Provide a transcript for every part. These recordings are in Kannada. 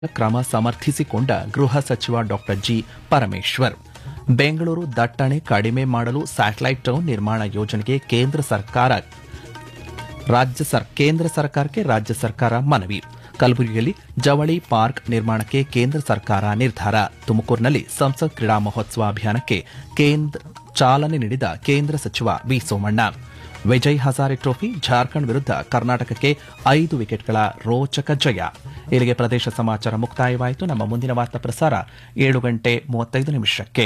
ಕ್ರಮ ಸಮರ್ಥಿಸಿಕೊಂಡ ಗೃಹ ಸಚಿವ ಡಾಕ್ಟರ್ ಜಿ ಪರಮೇಶ್ವರ್ ಬೆಂಗಳೂರು ದಟ್ಟಣೆ ಕಡಿಮೆ ಮಾಡಲು ಸ್ಯಾಟಲೈಟ್ ಟೌನ್ ನಿರ್ಮಾಣ ಯೋಜನೆಗೆ ಕೇಂದ್ರ ಸರ್ಕಾರ ರಾಜ್ಯ ಸರ್ ಕೇಂದ್ರ ಸರ್ಕಾರಕ್ಕೆ ರಾಜ್ಯ ಸರ್ಕಾರ ಮನವಿ ಕಲಬುರಗಿಯಲ್ಲಿ ಜವಳಿ ಪಾರ್ಕ್ ನಿರ್ಮಾಣಕ್ಕೆ ಕೇಂದ್ರ ಸರ್ಕಾರ ನಿರ್ಧಾರ ತುಮಕೂರಿನಲ್ಲಿ ಸಂಸತ್ ಕ್ರೀಡಾ ಮಹೋತ್ಸವ ಅಭಿಯಾನಕ್ಕೆ ಕೇಂದ್ರ ಚಾಲನೆ ನೀಡಿದ ಕೇಂದ್ರ ಸಚಿವ ವಿ ಸೋಮಣ್ಣ ವಿಜಯ್ ಹಜಾರೆ ಟ್ರೋಫಿ ಜಾರ್ಖಂಡ್ ವಿರುದ್ಧ ಕರ್ನಾಟಕಕ್ಕೆ ಐದು ವಿಕೆಟ್ಗಳ ರೋಚಕ ಜಯ ಇಲ್ಲಿಗೆ ಪ್ರದೇಶ ಸಮಾಚಾರ ಮುಕ್ತಾಯವಾಯಿತು ನಮ್ಮ ಮುಂದಿನ ವಾರ್ತಾ ಪ್ರಸಾರ ಏಳು ಗಂಟೆ ಮೂವತ್ತೈದು ನಿಮಿಷಕ್ಕೆ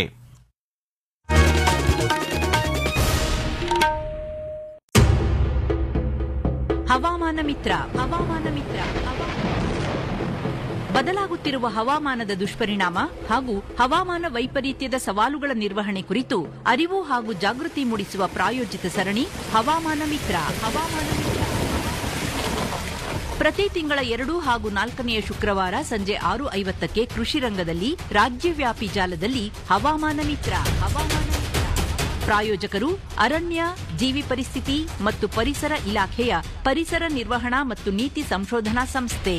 ಹವಾಮಾನ ಮಿತ್ರ ಹವಾಮಾನ ಮಿತ್ರ ಹವಾ- ಬದಲಾಗುತ್ತಿರುವ ಹವಾಮಾನದ ದುಷ್ಪರಿಣಾಮ ಹಾಗೂ ಹವಾಮಾನ ವೈಪರೀತ್ಯದ ಸವಾಲುಗಳ ನಿರ್ವಹಣೆ ಕುರಿತು ಅರಿವು ಹಾಗೂ ಜಾಗೃತಿ ಮೂಡಿಸುವ ಪ್ರಾಯೋಜಿತ ಸರಣಿ ಹವಾಮಾನ ಮಿತ್ರ ಹವಾಮಾನ ಮಿತ್ರ ಪ್ರತಿ ತಿಂಗಳ ಎರಡು ಹಾಗೂ ನಾಲ್ಕನೆಯ ಶುಕ್ರವಾರ ಸಂಜೆ ಆರು ಐವತ್ತಕ್ಕೆ ಕೃಷಿ ರಂಗದಲ್ಲಿ ರಾಜ್ಯವ್ಯಾಪಿ ಜಾಲದಲ್ಲಿ ಹವಾಮಾನ ಮಿತ್ರ ಹವಾಮಾನ ಮಿತ್ರ ಪ್ರಾಯೋಜಕರು ಅರಣ್ಯ ಜೀವಿ ಪರಿಸ್ಥಿತಿ ಮತ್ತು ಪರಿಸರ ಇಲಾಖೆಯ ಪರಿಸರ ನಿರ್ವಹಣಾ ಮತ್ತು ನೀತಿ ಸಂಶೋಧನಾ ಸಂಸ್ಥೆ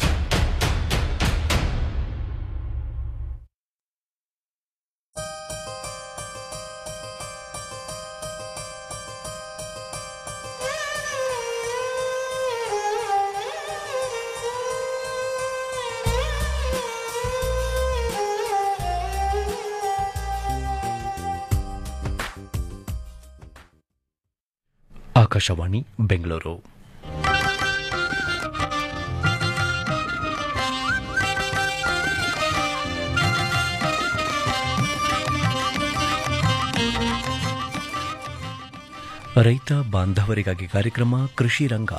ಆಕಾಶವಾಣಿ ಬೆಂಗಳೂರು ರೈತ ಬಾಂಧವರಿಗಾಗಿ ಕಾರ್ಯಕ್ರಮ ಕೃಷಿ ರಂಗ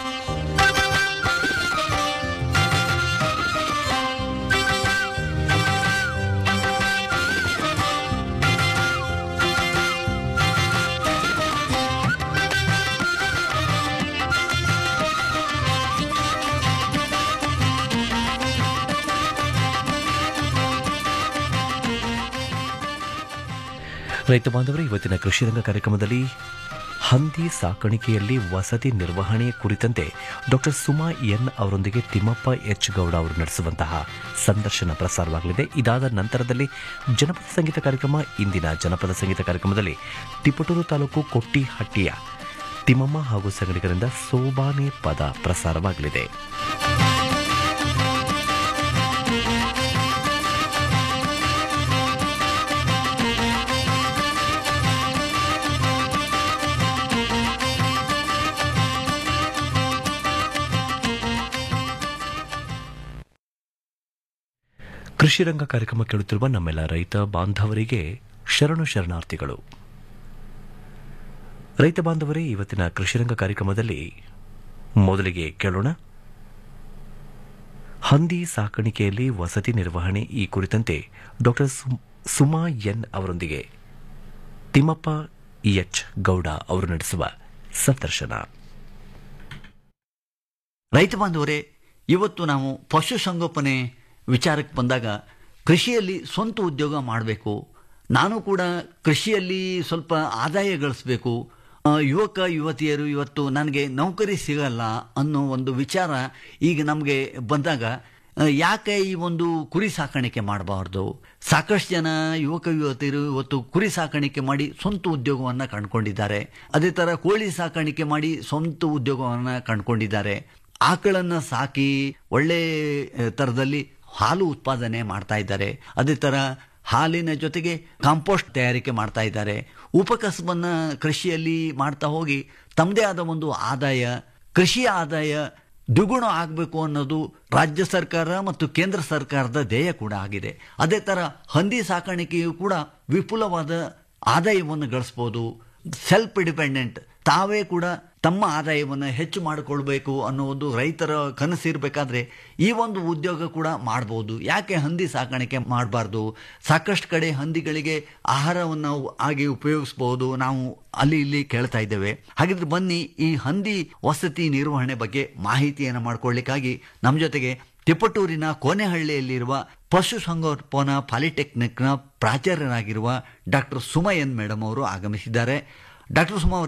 ರೈತ ಬಾಂಧವರೇ ಇವತ್ತಿನ ಕೃಷಿ ರಂಗ ಕಾರ್ಯಕ್ರಮದಲ್ಲಿ ಹಂದಿ ಸಾಕಾಣಿಕೆಯಲ್ಲಿ ವಸತಿ ನಿರ್ವಹಣೆ ಕುರಿತಂತೆ ಡಾಕ್ಟರ್ ಸುಮಾ ಎನ್ ಅವರೊಂದಿಗೆ ತಿಮ್ಮಪ್ಪ ಎಚ್ ಗೌಡ ಅವರು ನಡೆಸುವಂತಹ ಸಂದರ್ಶನ ಪ್ರಸಾರವಾಗಲಿದೆ ಇದಾದ ನಂತರದಲ್ಲಿ ಜನಪದ ಸಂಗೀತ ಕಾರ್ಯಕ್ರಮ ಇಂದಿನ ಜನಪದ ಸಂಗೀತ ಕಾರ್ಯಕ್ರಮದಲ್ಲಿ ತಿಪಟೂರು ತಾಲೂಕು ಕೊಟ್ಟಿಹಟ್ಟಿಯ ತಿಮ್ಮಮ್ಮ ಹಾಗೂ ಸಂಗಡಿಗರಿಂದ ಸೋಬಾನೆ ಪದ ಪ್ರಸಾರವಾಗಲಿದೆ ಕೃಷಿ ರಂಗ ಕಾರ್ಯಕ್ರಮ ಕೇಳುತ್ತಿರುವ ನಮ್ಮೆಲ್ಲ ರೈತ ಬಾಂಧವರಿಗೆ ಶರಣು ಶರಣಾರ್ಥಿಗಳು ರೈತ ಬಾಂಧವರೇ ಇವತ್ತಿನ ಕೃಷಿರಂಗ ಕಾರ್ಯಕ್ರಮದಲ್ಲಿ ಮೊದಲಿಗೆ ಕೇಳೋಣ ಹಂದಿ ಸಾಕಾಣಿಕೆಯಲ್ಲಿ ವಸತಿ ನಿರ್ವಹಣೆ ಈ ಕುರಿತಂತೆ ಡಾಕ್ಟರ್ ಸುಮಾ ಎನ್ ಅವರೊಂದಿಗೆ ತಿಮ್ಮಪ್ಪ ಎಚ್ ಗೌಡ ಅವರು ನಡೆಸುವ ಸಂದರ್ಶನ ರೈತ ಬಾಂಧವರೇ ಇವತ್ತು ನಾವು ಪಶುಸಂಗೋಪನೆ ವಿಚಾರಕ್ಕೆ ಬಂದಾಗ ಕೃಷಿಯಲ್ಲಿ ಸ್ವಂತ ಉದ್ಯೋಗ ಮಾಡಬೇಕು ನಾನು ಕೂಡ ಕೃಷಿಯಲ್ಲಿ ಸ್ವಲ್ಪ ಆದಾಯ ಗಳಿಸಬೇಕು ಆ, ಯುವಕ ಯುವತಿಯರು ಇವತ್ತು ನನಗೆ ನೌಕರಿ ಸಿಗಲ್ಲ ಅನ್ನೋ ಒಂದು ವಿಚಾರ ಈಗ ನಮಗೆ ಬಂದಾಗ ಆ, ಯಾಕೆ ಈ ಒಂದು ಕುರಿ ಸಾಕಾಣಿಕೆ ಮಾಡಬಾರ್ದು ಸಾಕಷ್ಟು ಜನ ಯುವಕ ಯುವತಿಯರು ಇವತ್ತು ಕುರಿ ಸಾಕಾಣಿಕೆ ಮಾಡಿ ಸ್ವಂತ ಉದ್ಯೋಗವನ್ನು ಕಂಡುಕೊಂಡಿದ್ದಾರೆ ಅದೇ ಥರ ಕೋಳಿ ಸಾಕಾಣಿಕೆ ಮಾಡಿ ಸ್ವಂತ ಉದ್ಯೋಗವನ್ನು ಕಂಡುಕೊಂಡಿದ್ದಾರೆ ಆಕಳನ್ನು ಸಾಕಿ ಒಳ್ಳೆ ಆ, ಥರದಲ್ಲಿ ಹಾಲು ಉತ್ಪಾದನೆ ಮಾಡ್ತಾ ಇದ್ದಾರೆ ಅದೇ ಥರ ಹಾಲಿನ ಜೊತೆಗೆ ಕಾಂಪೋಸ್ಟ್ ತಯಾರಿಕೆ ಮಾಡ್ತಾ ಇದ್ದಾರೆ ಉಪಕಸಬನ್ನ ಕೃಷಿಯಲ್ಲಿ ಮಾಡ್ತಾ ಹೋಗಿ ತಮ್ಮದೇ ಆದ ಒಂದು ಆದಾಯ ಕೃಷಿ ಆದಾಯ ದ್ವಿಗುಣ ಆಗಬೇಕು ಅನ್ನೋದು ರಾಜ್ಯ ಸರ್ಕಾರ ಮತ್ತು ಕೇಂದ್ರ ಸರ್ಕಾರದ ಧ್ಯೇಯ ಕೂಡ ಆಗಿದೆ ಅದೇ ಥರ ಹಂದಿ ಸಾಕಾಣಿಕೆಯು ಕೂಡ ವಿಪುಲವಾದ ಆದಾಯವನ್ನು ಗಳಿಸ್ಬೋದು ಸೆಲ್ಫ್ ಡಿಪೆಂಡೆಂಟ್ ತಾವೇ ಕೂಡ ತಮ್ಮ ಆದಾಯವನ್ನು ಹೆಚ್ಚು ಮಾಡಿಕೊಳ್ಬೇಕು ಅನ್ನೋ ಒಂದು ರೈತರ ಕನಸಿರಬೇಕಾದ್ರೆ ಈ ಒಂದು ಉದ್ಯೋಗ ಕೂಡ ಮಾಡ್ಬೋದು ಯಾಕೆ ಹಂದಿ ಸಾಕಾಣಿಕೆ ಮಾಡಬಾರ್ದು ಸಾಕಷ್ಟು ಕಡೆ ಹಂದಿಗಳಿಗೆ ಆಹಾರವನ್ನು ಆಗಿ ಉಪಯೋಗಿಸ್ಬೋದು ನಾವು ಅಲ್ಲಿ ಇಲ್ಲಿ ಕೇಳ್ತಾ ಇದ್ದೇವೆ ಹಾಗಿದ್ರೆ ಬನ್ನಿ ಈ ಹಂದಿ ವಸತಿ ನಿರ್ವಹಣೆ ಬಗ್ಗೆ ಮಾಹಿತಿಯನ್ನು ಮಾಡ್ಕೊಳ್ಳಿಕ್ಕಾಗಿ ನಮ್ಮ ಜೊತೆಗೆ ತಿಪಟೂರಿನ ಕೋನೆಹಳ್ಳಿಯಲ್ಲಿರುವ ಪಶುಸಂಗೋಪನಾ ಪಾಲಿಟೆಕ್ನಿಕ್ನ ಪ್ರಾಚಾರ್ಯರಾಗಿರುವ ಡಾಕ್ಟರ್ ಸುಮಯನ್ ಮೇಡಮ್ ಅವರು ಆಗಮಿಸಿದ್ದಾರೆ ಡಾಕ್ಟರ್ ಸುಮಾ ಅವರೇ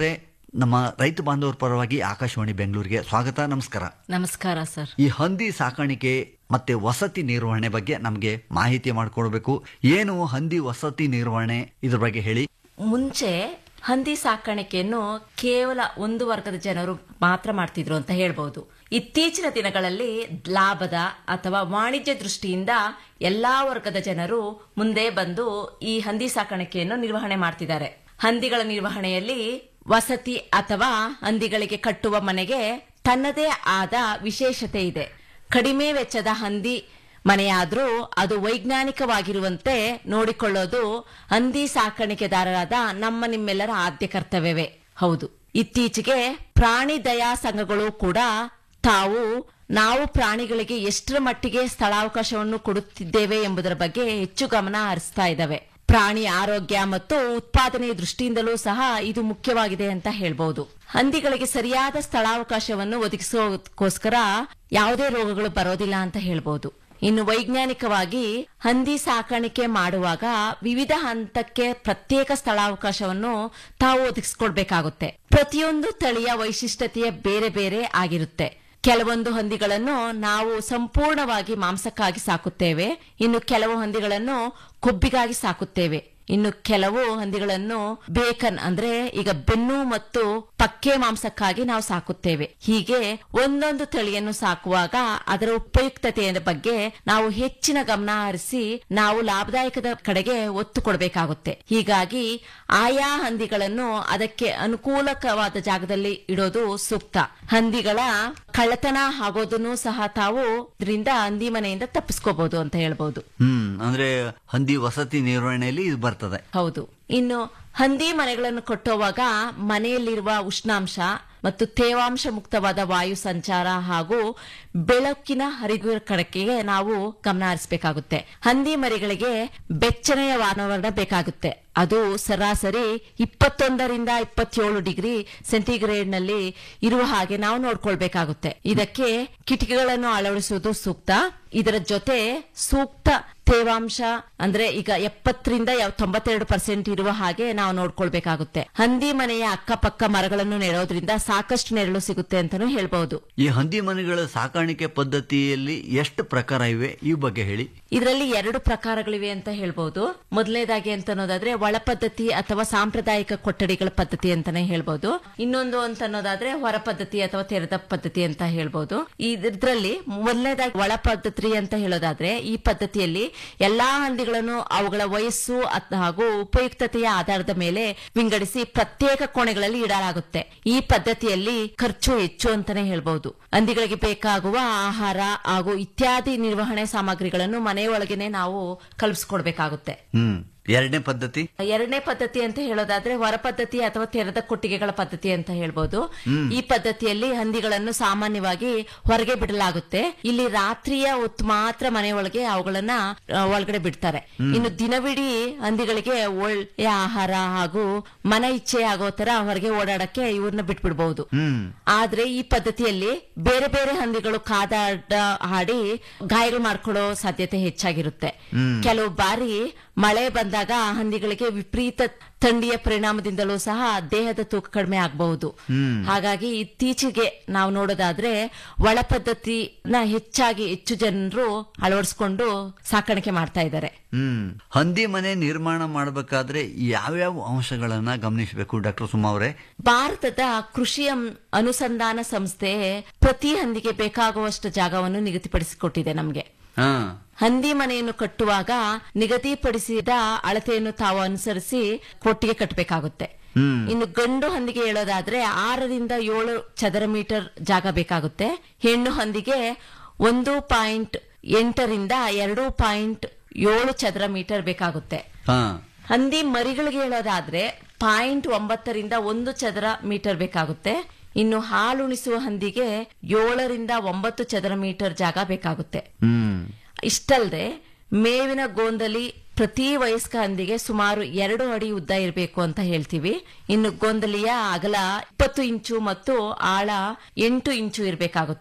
ನಮ್ಮ ರೈತ ಬಾಂಧವರ ಪರವಾಗಿ ಆಕಾಶವಾಣಿ ಬೆಂಗಳೂರಿಗೆ ಸ್ವಾಗತ ನಮಸ್ಕಾರ ನಮಸ್ಕಾರ ಸರ್ ಈ ಹಂದಿ ಸಾಕಾಣಿಕೆ ಮತ್ತೆ ವಸತಿ ನಿರ್ವಹಣೆ ಬಗ್ಗೆ ನಮಗೆ ಮಾಹಿತಿ ಮಾಡಿಕೊಡ್ಬೇಕು ಏನು ಹಂದಿ ವಸತಿ ನಿರ್ವಹಣೆ ಇದ್ರ ಬಗ್ಗೆ ಹೇಳಿ ಮುಂಚೆ ಹಂದಿ ಸಾಕಾಣಿಕೆಯನ್ನು ಕೇವಲ ಒಂದು ವರ್ಗದ ಜನರು ಮಾತ್ರ ಮಾಡ್ತಿದ್ರು ಅಂತ ಹೇಳ್ಬೋದು ಇತ್ತೀಚಿನ ದಿನಗಳಲ್ಲಿ ಲಾಭದ ಅಥವಾ ವಾಣಿಜ್ಯ ದೃಷ್ಟಿಯಿಂದ ಎಲ್ಲಾ ವರ್ಗದ ಜನರು ಮುಂದೆ ಬಂದು ಈ ಹಂದಿ ಸಾಕಾಣಿಕೆಯನ್ನು ನಿರ್ವಹಣೆ ಮಾಡ್ತಿದ್ದಾರೆ ಹಂದಿಗಳ ನಿರ್ವಹಣೆಯಲ್ಲಿ ವಸತಿ ಅಥವಾ ಹಂದಿಗಳಿಗೆ ಕಟ್ಟುವ ಮನೆಗೆ ತನ್ನದೇ ಆದ ವಿಶೇಷತೆ ಇದೆ ಕಡಿಮೆ ವೆಚ್ಚದ ಹಂದಿ ಮನೆಯಾದ್ರೂ ಅದು ವೈಜ್ಞಾನಿಕವಾಗಿರುವಂತೆ ನೋಡಿಕೊಳ್ಳೋದು ಹಂದಿ ಸಾಕಾಣಿಕೆದಾರರಾದ ನಮ್ಮ ನಿಮ್ಮೆಲ್ಲರ ಆದ್ಯ ಕರ್ತವ್ಯವೇ ಹೌದು ಇತ್ತೀಚೆಗೆ ಪ್ರಾಣಿ ದಯಾ ಸಂಘಗಳು ಕೂಡ ತಾವು ನಾವು ಪ್ರಾಣಿಗಳಿಗೆ ಎಷ್ಟರ ಮಟ್ಟಿಗೆ ಸ್ಥಳಾವಕಾಶವನ್ನು ಕೊಡುತ್ತಿದ್ದೇವೆ ಎಂಬುದರ ಬಗ್ಗೆ ಹೆಚ್ಚು ಗಮನ ಹರಿಸ್ತಾ ಇದ್ದಾವೆ ಪ್ರಾಣಿ ಆರೋಗ್ಯ ಮತ್ತು ಉತ್ಪಾದನೆ ದೃಷ್ಟಿಯಿಂದಲೂ ಸಹ ಇದು ಮುಖ್ಯವಾಗಿದೆ ಅಂತ ಹೇಳ್ಬಹುದು ಹಂದಿಗಳಿಗೆ ಸರಿಯಾದ ಸ್ಥಳಾವಕಾಶವನ್ನು ಒದಗಿಸೋದಕ್ಕೋಸ್ಕರ ಯಾವುದೇ ರೋಗಗಳು ಬರೋದಿಲ್ಲ ಅಂತ ಹೇಳ್ಬಹುದು ಇನ್ನು ವೈಜ್ಞಾನಿಕವಾಗಿ ಹಂದಿ ಸಾಕಾಣಿಕೆ ಮಾಡುವಾಗ ವಿವಿಧ ಹಂತಕ್ಕೆ ಪ್ರತ್ಯೇಕ ಸ್ಥಳಾವಕಾಶವನ್ನು ತಾವು ಒದಗಿಸ್ಕೊಡ್ಬೇಕಾಗುತ್ತೆ ಪ್ರತಿಯೊಂದು ತಳಿಯ ವೈಶಿಷ್ಟ್ಯತೆಯ ಬೇರೆ ಬೇರೆ ಆಗಿರುತ್ತೆ ಕೆಲವೊಂದು ಹಂದಿಗಳನ್ನು ನಾವು ಸಂಪೂರ್ಣವಾಗಿ ಮಾಂಸಕ್ಕಾಗಿ ಸಾಕುತ್ತೇವೆ ಇನ್ನು ಕೆಲವು ಹಂದಿಗಳನ್ನು ಕೊಬ್ಬಿಗಾಗಿ ಸಾಕುತ್ತೇವೆ ಇನ್ನು ಕೆಲವು ಹಂದಿಗಳನ್ನು ಬೇಕನ್ ಅಂದ್ರೆ ಈಗ ಬೆನ್ನು ಮತ್ತು ಪಕ್ಕೆ ಮಾಂಸಕ್ಕಾಗಿ ನಾವು ಸಾಕುತ್ತೇವೆ ಹೀಗೆ ಒಂದೊಂದು ತಳಿಯನ್ನು ಸಾಕುವಾಗ ಅದರ ಉಪಯುಕ್ತತೆಯ ಬಗ್ಗೆ ನಾವು ಹೆಚ್ಚಿನ ಗಮನ ಹರಿಸಿ ನಾವು ಲಾಭದಾಯಕದ ಕಡೆಗೆ ಒತ್ತು ಕೊಡಬೇಕಾಗುತ್ತೆ ಹೀಗಾಗಿ ಆಯಾ ಹಂದಿಗಳನ್ನು ಅದಕ್ಕೆ ಅನುಕೂಲಕವಾದ ಜಾಗದಲ್ಲಿ ಇಡೋದು ಸೂಕ್ತ ಹಂದಿಗಳ ಕಳ್ಳತನ ಆಗೋದನ್ನು ಸಹ ತಾವು ಇದರಿಂದ ಹಂದಿ ಮನೆಯಿಂದ ತಪ್ಪಿಸ್ಕೋಬಹುದು ಅಂತ ಹೇಳ್ಬಹುದು ಹ್ಮ್ ಅಂದ್ರೆ ಹಂದಿ ವಸತಿ ನಿರ್ವಹಣೆಯಲ್ಲಿ ಇದು ಬರ್ತದೆ ಹೌದು ಇನ್ನು ಹಂದಿ ಮನೆಗಳನ್ನು ಕಟ್ಟುವಾಗ ಮನೆಯಲ್ಲಿರುವ ಉಷ್ಣಾಂಶ ಮತ್ತು ತೇವಾಂಶ ಮುಕ್ತವಾದ ವಾಯು ಸಂಚಾರ ಹಾಗೂ ಬೆಳಕಿನ ಹರಿವಿನ ಕಡೆಗೆ ನಾವು ಗಮನ ಹರಿಸಬೇಕಾಗುತ್ತೆ ಹಂದಿ ಮರಿಗಳಿಗೆ ಬೆಚ್ಚನೆಯ ವಾತಾವರಣ ಬೇಕಾಗುತ್ತೆ ಅದು ಸರಾಸರಿ ಇಪ್ಪತ್ತೊಂದರಿಂದ ಇಪ್ಪತ್ತೇಳು ಡಿಗ್ರಿ ಸೆಂಟಿಗ್ರೇಡ್ ನಲ್ಲಿ ಇರುವ ಹಾಗೆ ನಾವು ನೋಡ್ಕೊಳ್ಬೇಕಾಗುತ್ತೆ ಇದಕ್ಕೆ ಕಿಟಕಿಗಳನ್ನು ಅಳವಡಿಸುವುದು ಸೂಕ್ತ ಇದರ ಜೊತೆ ಸೂಕ್ತ ತೇವಾಂಶ ಅಂದ್ರೆ ಈಗ ಎಪ್ಪತ್ತರಿಂದ ತೊಂಬತ್ತೆರಡು ಪರ್ಸೆಂಟ್ ಇರುವ ಹಾಗೆ ನಾವು ನೋಡ್ಕೊಳ್ಬೇಕಾಗುತ್ತೆ ಹಂದಿ ಮನೆಯ ಅಕ್ಕಪಕ್ಕ ಮರಗಳನ್ನು ನೆಡೋದ್ರಿಂದ ಸಾಕಷ್ಟು ನೆರಳು ಸಿಗುತ್ತೆ ಅಂತಾನೂ ಹೇಳ್ಬಹುದು ಈ ಹಂದಿ ಮನೆಗಳ ಸಾಕಾಣಿಕೆ ಪದ್ಧತಿಯಲ್ಲಿ ಎಷ್ಟು ಪ್ರಕಾರ ಇವೆ ಈ ಬಗ್ಗೆ ಹೇಳಿ ಇದರಲ್ಲಿ ಎರಡು ಪ್ರಕಾರಗಳಿವೆ ಅಂತ ಹೇಳ್ಬಹುದು ಮೊದಲನೇದಾಗಿ ಅಂತ ಅನ್ನೋದಾದ್ರೆ ಒಳ ಪದ್ಧತಿ ಅಥವಾ ಸಾಂಪ್ರದಾಯಿಕ ಕೊಠಡಿಗಳ ಪದ್ಧತಿ ಅಂತಾನೆ ಹೇಳ್ಬಹುದು ಇನ್ನೊಂದು ಅಂತ ಅನ್ನೋದಾದ್ರೆ ಹೊರ ಪದ್ಧತಿ ಅಥವಾ ತೆರೆದ ಪದ್ಧತಿ ಅಂತ ಹೇಳ್ಬಹುದು ಇದರಲ್ಲಿ ಮೊದಲನೇದಾಗಿ ಒಳ ಪದ್ಧತಿ ಅಂತ ಹೇಳೋದಾದ್ರೆ ಈ ಪದ್ಧತಿಯಲ್ಲಿ ಎಲ್ಲಾ ಹಂದಿಗಳನ್ನು ಅವುಗಳ ವಯಸ್ಸು ಅತ್- ಹಾಗೂ ಉಪಯುಕ್ತತೆಯ ಆಧಾರದ ಮೇಲೆ ವಿಂಗಡಿಸಿ ಪ್ರತ್ಯೇಕ ಕೋಣೆಗಳಲ್ಲಿ ಇಡಲಾಗುತ್ತೆ ಈ ಪದ್ಧತಿಯಲ್ಲಿ ಖರ್ಚು ಹೆಚ್ಚು ಅಂತಾನೆ ಹೇಳ್ಬಹುದು ಹಂದಿಗಳಿಗೆ ಬೇಕಾಗುವ ಆಹಾರ ಹಾಗೂ ಇತ್ಯಾದಿ ನಿರ್ವಹಣೆ ಸಾಮಗ್ರಿಗಳನ್ನು ಮನೆಯೊಳಗೇನೆ ನಾವು ಕಲ್ಪಿಸ್ಕೊಡ್ಬೇಕಾಗುತ್ತೆ ಹ್ಮ್ ಎರಡನೇ ಪದ್ಧತಿ ಎರಡನೇ ಪದ್ಧತಿ ಅಂತ ಹೇಳೋದಾದ್ರೆ ಹೊರ ಪದ್ಧತಿ ಅಥವಾ ತೆರೆದ ಕೊಟ್ಟಿಗೆಗಳ ಪದ್ಧತಿ ಅಂತ ಹೇಳ್ಬೋದು ಈ ಪದ್ಧತಿಯಲ್ಲಿ ಹಂದಿಗಳನ್ನು ಸಾಮಾನ್ಯವಾಗಿ ಹೊರಗೆ ಬಿಡಲಾಗುತ್ತೆ ಇಲ್ಲಿ ರಾತ್ರಿಯ ಹೊತ್ತು ಮಾತ್ರ ಮನೆಯೊಳಗೆ ಅವುಗಳನ್ನ ಆ, ಒಳಗಡೆ ಬಿಡ್ತಾರೆ ಇನ್ನು ದಿನವಿಡೀ ಹಂದಿಗಳಿಗೆ ಒಳ್ಳೆಯ ಆಹಾರ ಹಾಗೂ ಮನ ಇಚ್ಛೆ ಆಗೋ ತರ ಹೊರಗೆ ಓಡಾಡಕ್ಕೆ ಇವ್ರನ್ನ ಬಿಟ್ಬಿಡ್ಬಹುದು ಹ್ಮ್ ಆದ್ರೆ ಈ ಪದ್ಧತಿಯಲ್ಲಿ ಬೇರೆ ಬೇರೆ ಹಂದಿಗಳು ಕಾದಾಡ ಹಾಡಿ ಗಾಯಗಳು ಮಾಡ್ಕೊಳ್ಳೋ ಸಾಧ್ಯತೆ ಹೆಚ್ಚಾಗಿರುತ್ತೆ ಕೆಲವು ಬಾರಿ ಮಳೆ ಬಂದಾಗ ಆ ಹಂದಿಗಳಿಗೆ ವಿಪರೀತ ಥಂಡಿಯ ಪರಿಣಾಮದಿಂದಲೂ ಸಹ ದೇಹದ ತೂಕ ಕಡಿಮೆ ಆಗಬಹುದು ಹಾಗಾಗಿ ಇತ್ತೀಚೆಗೆ ನಾವು ನೋಡೋದಾದ್ರೆ ಒಳ ಪದ್ಧತಿನ ಹೆಚ್ಚಾಗಿ ಹೆಚ್ಚು ಜನರು ಅಳವಡಿಸಿಕೊಂಡು ಸಾಕಾಣಿಕೆ ಮಾಡ್ತಾ ಇದ್ದಾರೆ ಹ್ಮ್ ಹಂದಿ ಮನೆ ನಿರ್ಮಾಣ ಮಾಡಬೇಕಾದ್ರೆ ಯಾವ್ಯಾವ ಅಂಶಗಳನ್ನ ಗಮನಿಸಬೇಕು ಡಾಕ್ಟರ್ ಸುಮಾ ಅವರೇ ಭಾರತದ ಕೃಷಿ ಅಂ- ಅನುಸಂಧಾನ ಸಂಸ್ಥೆ ಪ್ರತಿ ಹಂದಿಗೆ ಬೇಕಾಗುವಷ್ಟು ಜಾಗವನ್ನು ನಿಗದಿಪಡಿಸಿಕೊಟ್ಟಿದೆ ನಮಗೆ ಹಾ ಹಂದಿ ಮನೆಯನ್ನು ಕಟ್ಟುವಾಗ ನಿಗದಿಪಡಿಸಿದ ಅಳತೆಯನ್ನು ತಾವು ಅನುಸರಿಸಿ ಕೊಟ್ಟಿಗೆ ಕಟ್ಟಬೇಕಾಗುತ್ತೆ ಇನ್ನು ಗಂಡು ಹಂದಿಗೆ ಹೇಳೋದಾದ್ರೆ ಆರರಿಂದ ಏಳು ಚದರ ಮೀಟರ್ ಜಾಗ ಬೇಕಾಗುತ್ತೆ ಹೆಣ್ಣು ಹಂದಿಗೆ ಒಂದು ಪಾಯಿಂಟ್ ಎಂಟರಿಂದ ಎರಡು ಪಾಯಿಂಟ್ ಏಳು ಚದರ ಮೀಟರ್ ಬೇಕಾಗುತ್ತೆ ಹಾ ಹಂದಿ ಮರಿಗಳಿಗೆ ಹೇಳೋದಾದ್ರೆ ಪಾಯಿಂಟ್ ಒಂಬತ್ತರಿಂದ ಒಂದು ಚದರ ಮೀಟರ್ ಬೇಕಾಗುತ್ತೆ ಇನ್ನು ಹಾಲುಣಿಸುವ ಹಂದಿಗೆ ಏಳರಿಂದ ಒಂಬತ್ತು ಚದರ ಮೀಟರ್ ಜಾಗ ಬೇಕಾಗುತ್ತೆ ಹ್ಮ್ ಇಷ್ಟಲ್ಲದೆ ಮೇವಿನ ಗೋಂದಲಿ ಪ್ರತಿ ವಯಸ್ಕ ಹಂದಿಗೆ ಸುಮಾರು ಎರಡು ಅಡಿ ಉದ್ದ ಇರಬೇಕು ಅಂತ ಹೇಳ್ತೀವಿ ಇನ್ನು ಗೋಂದಲಿಯ ಅಗಲ ಇಪ್ಪತ್ತು ಇಂಚು ಮತ್ತು ಆಳ ಎಂಟು ಇಂಚು ಇರಬೇಕಾಗುತ್ತೆ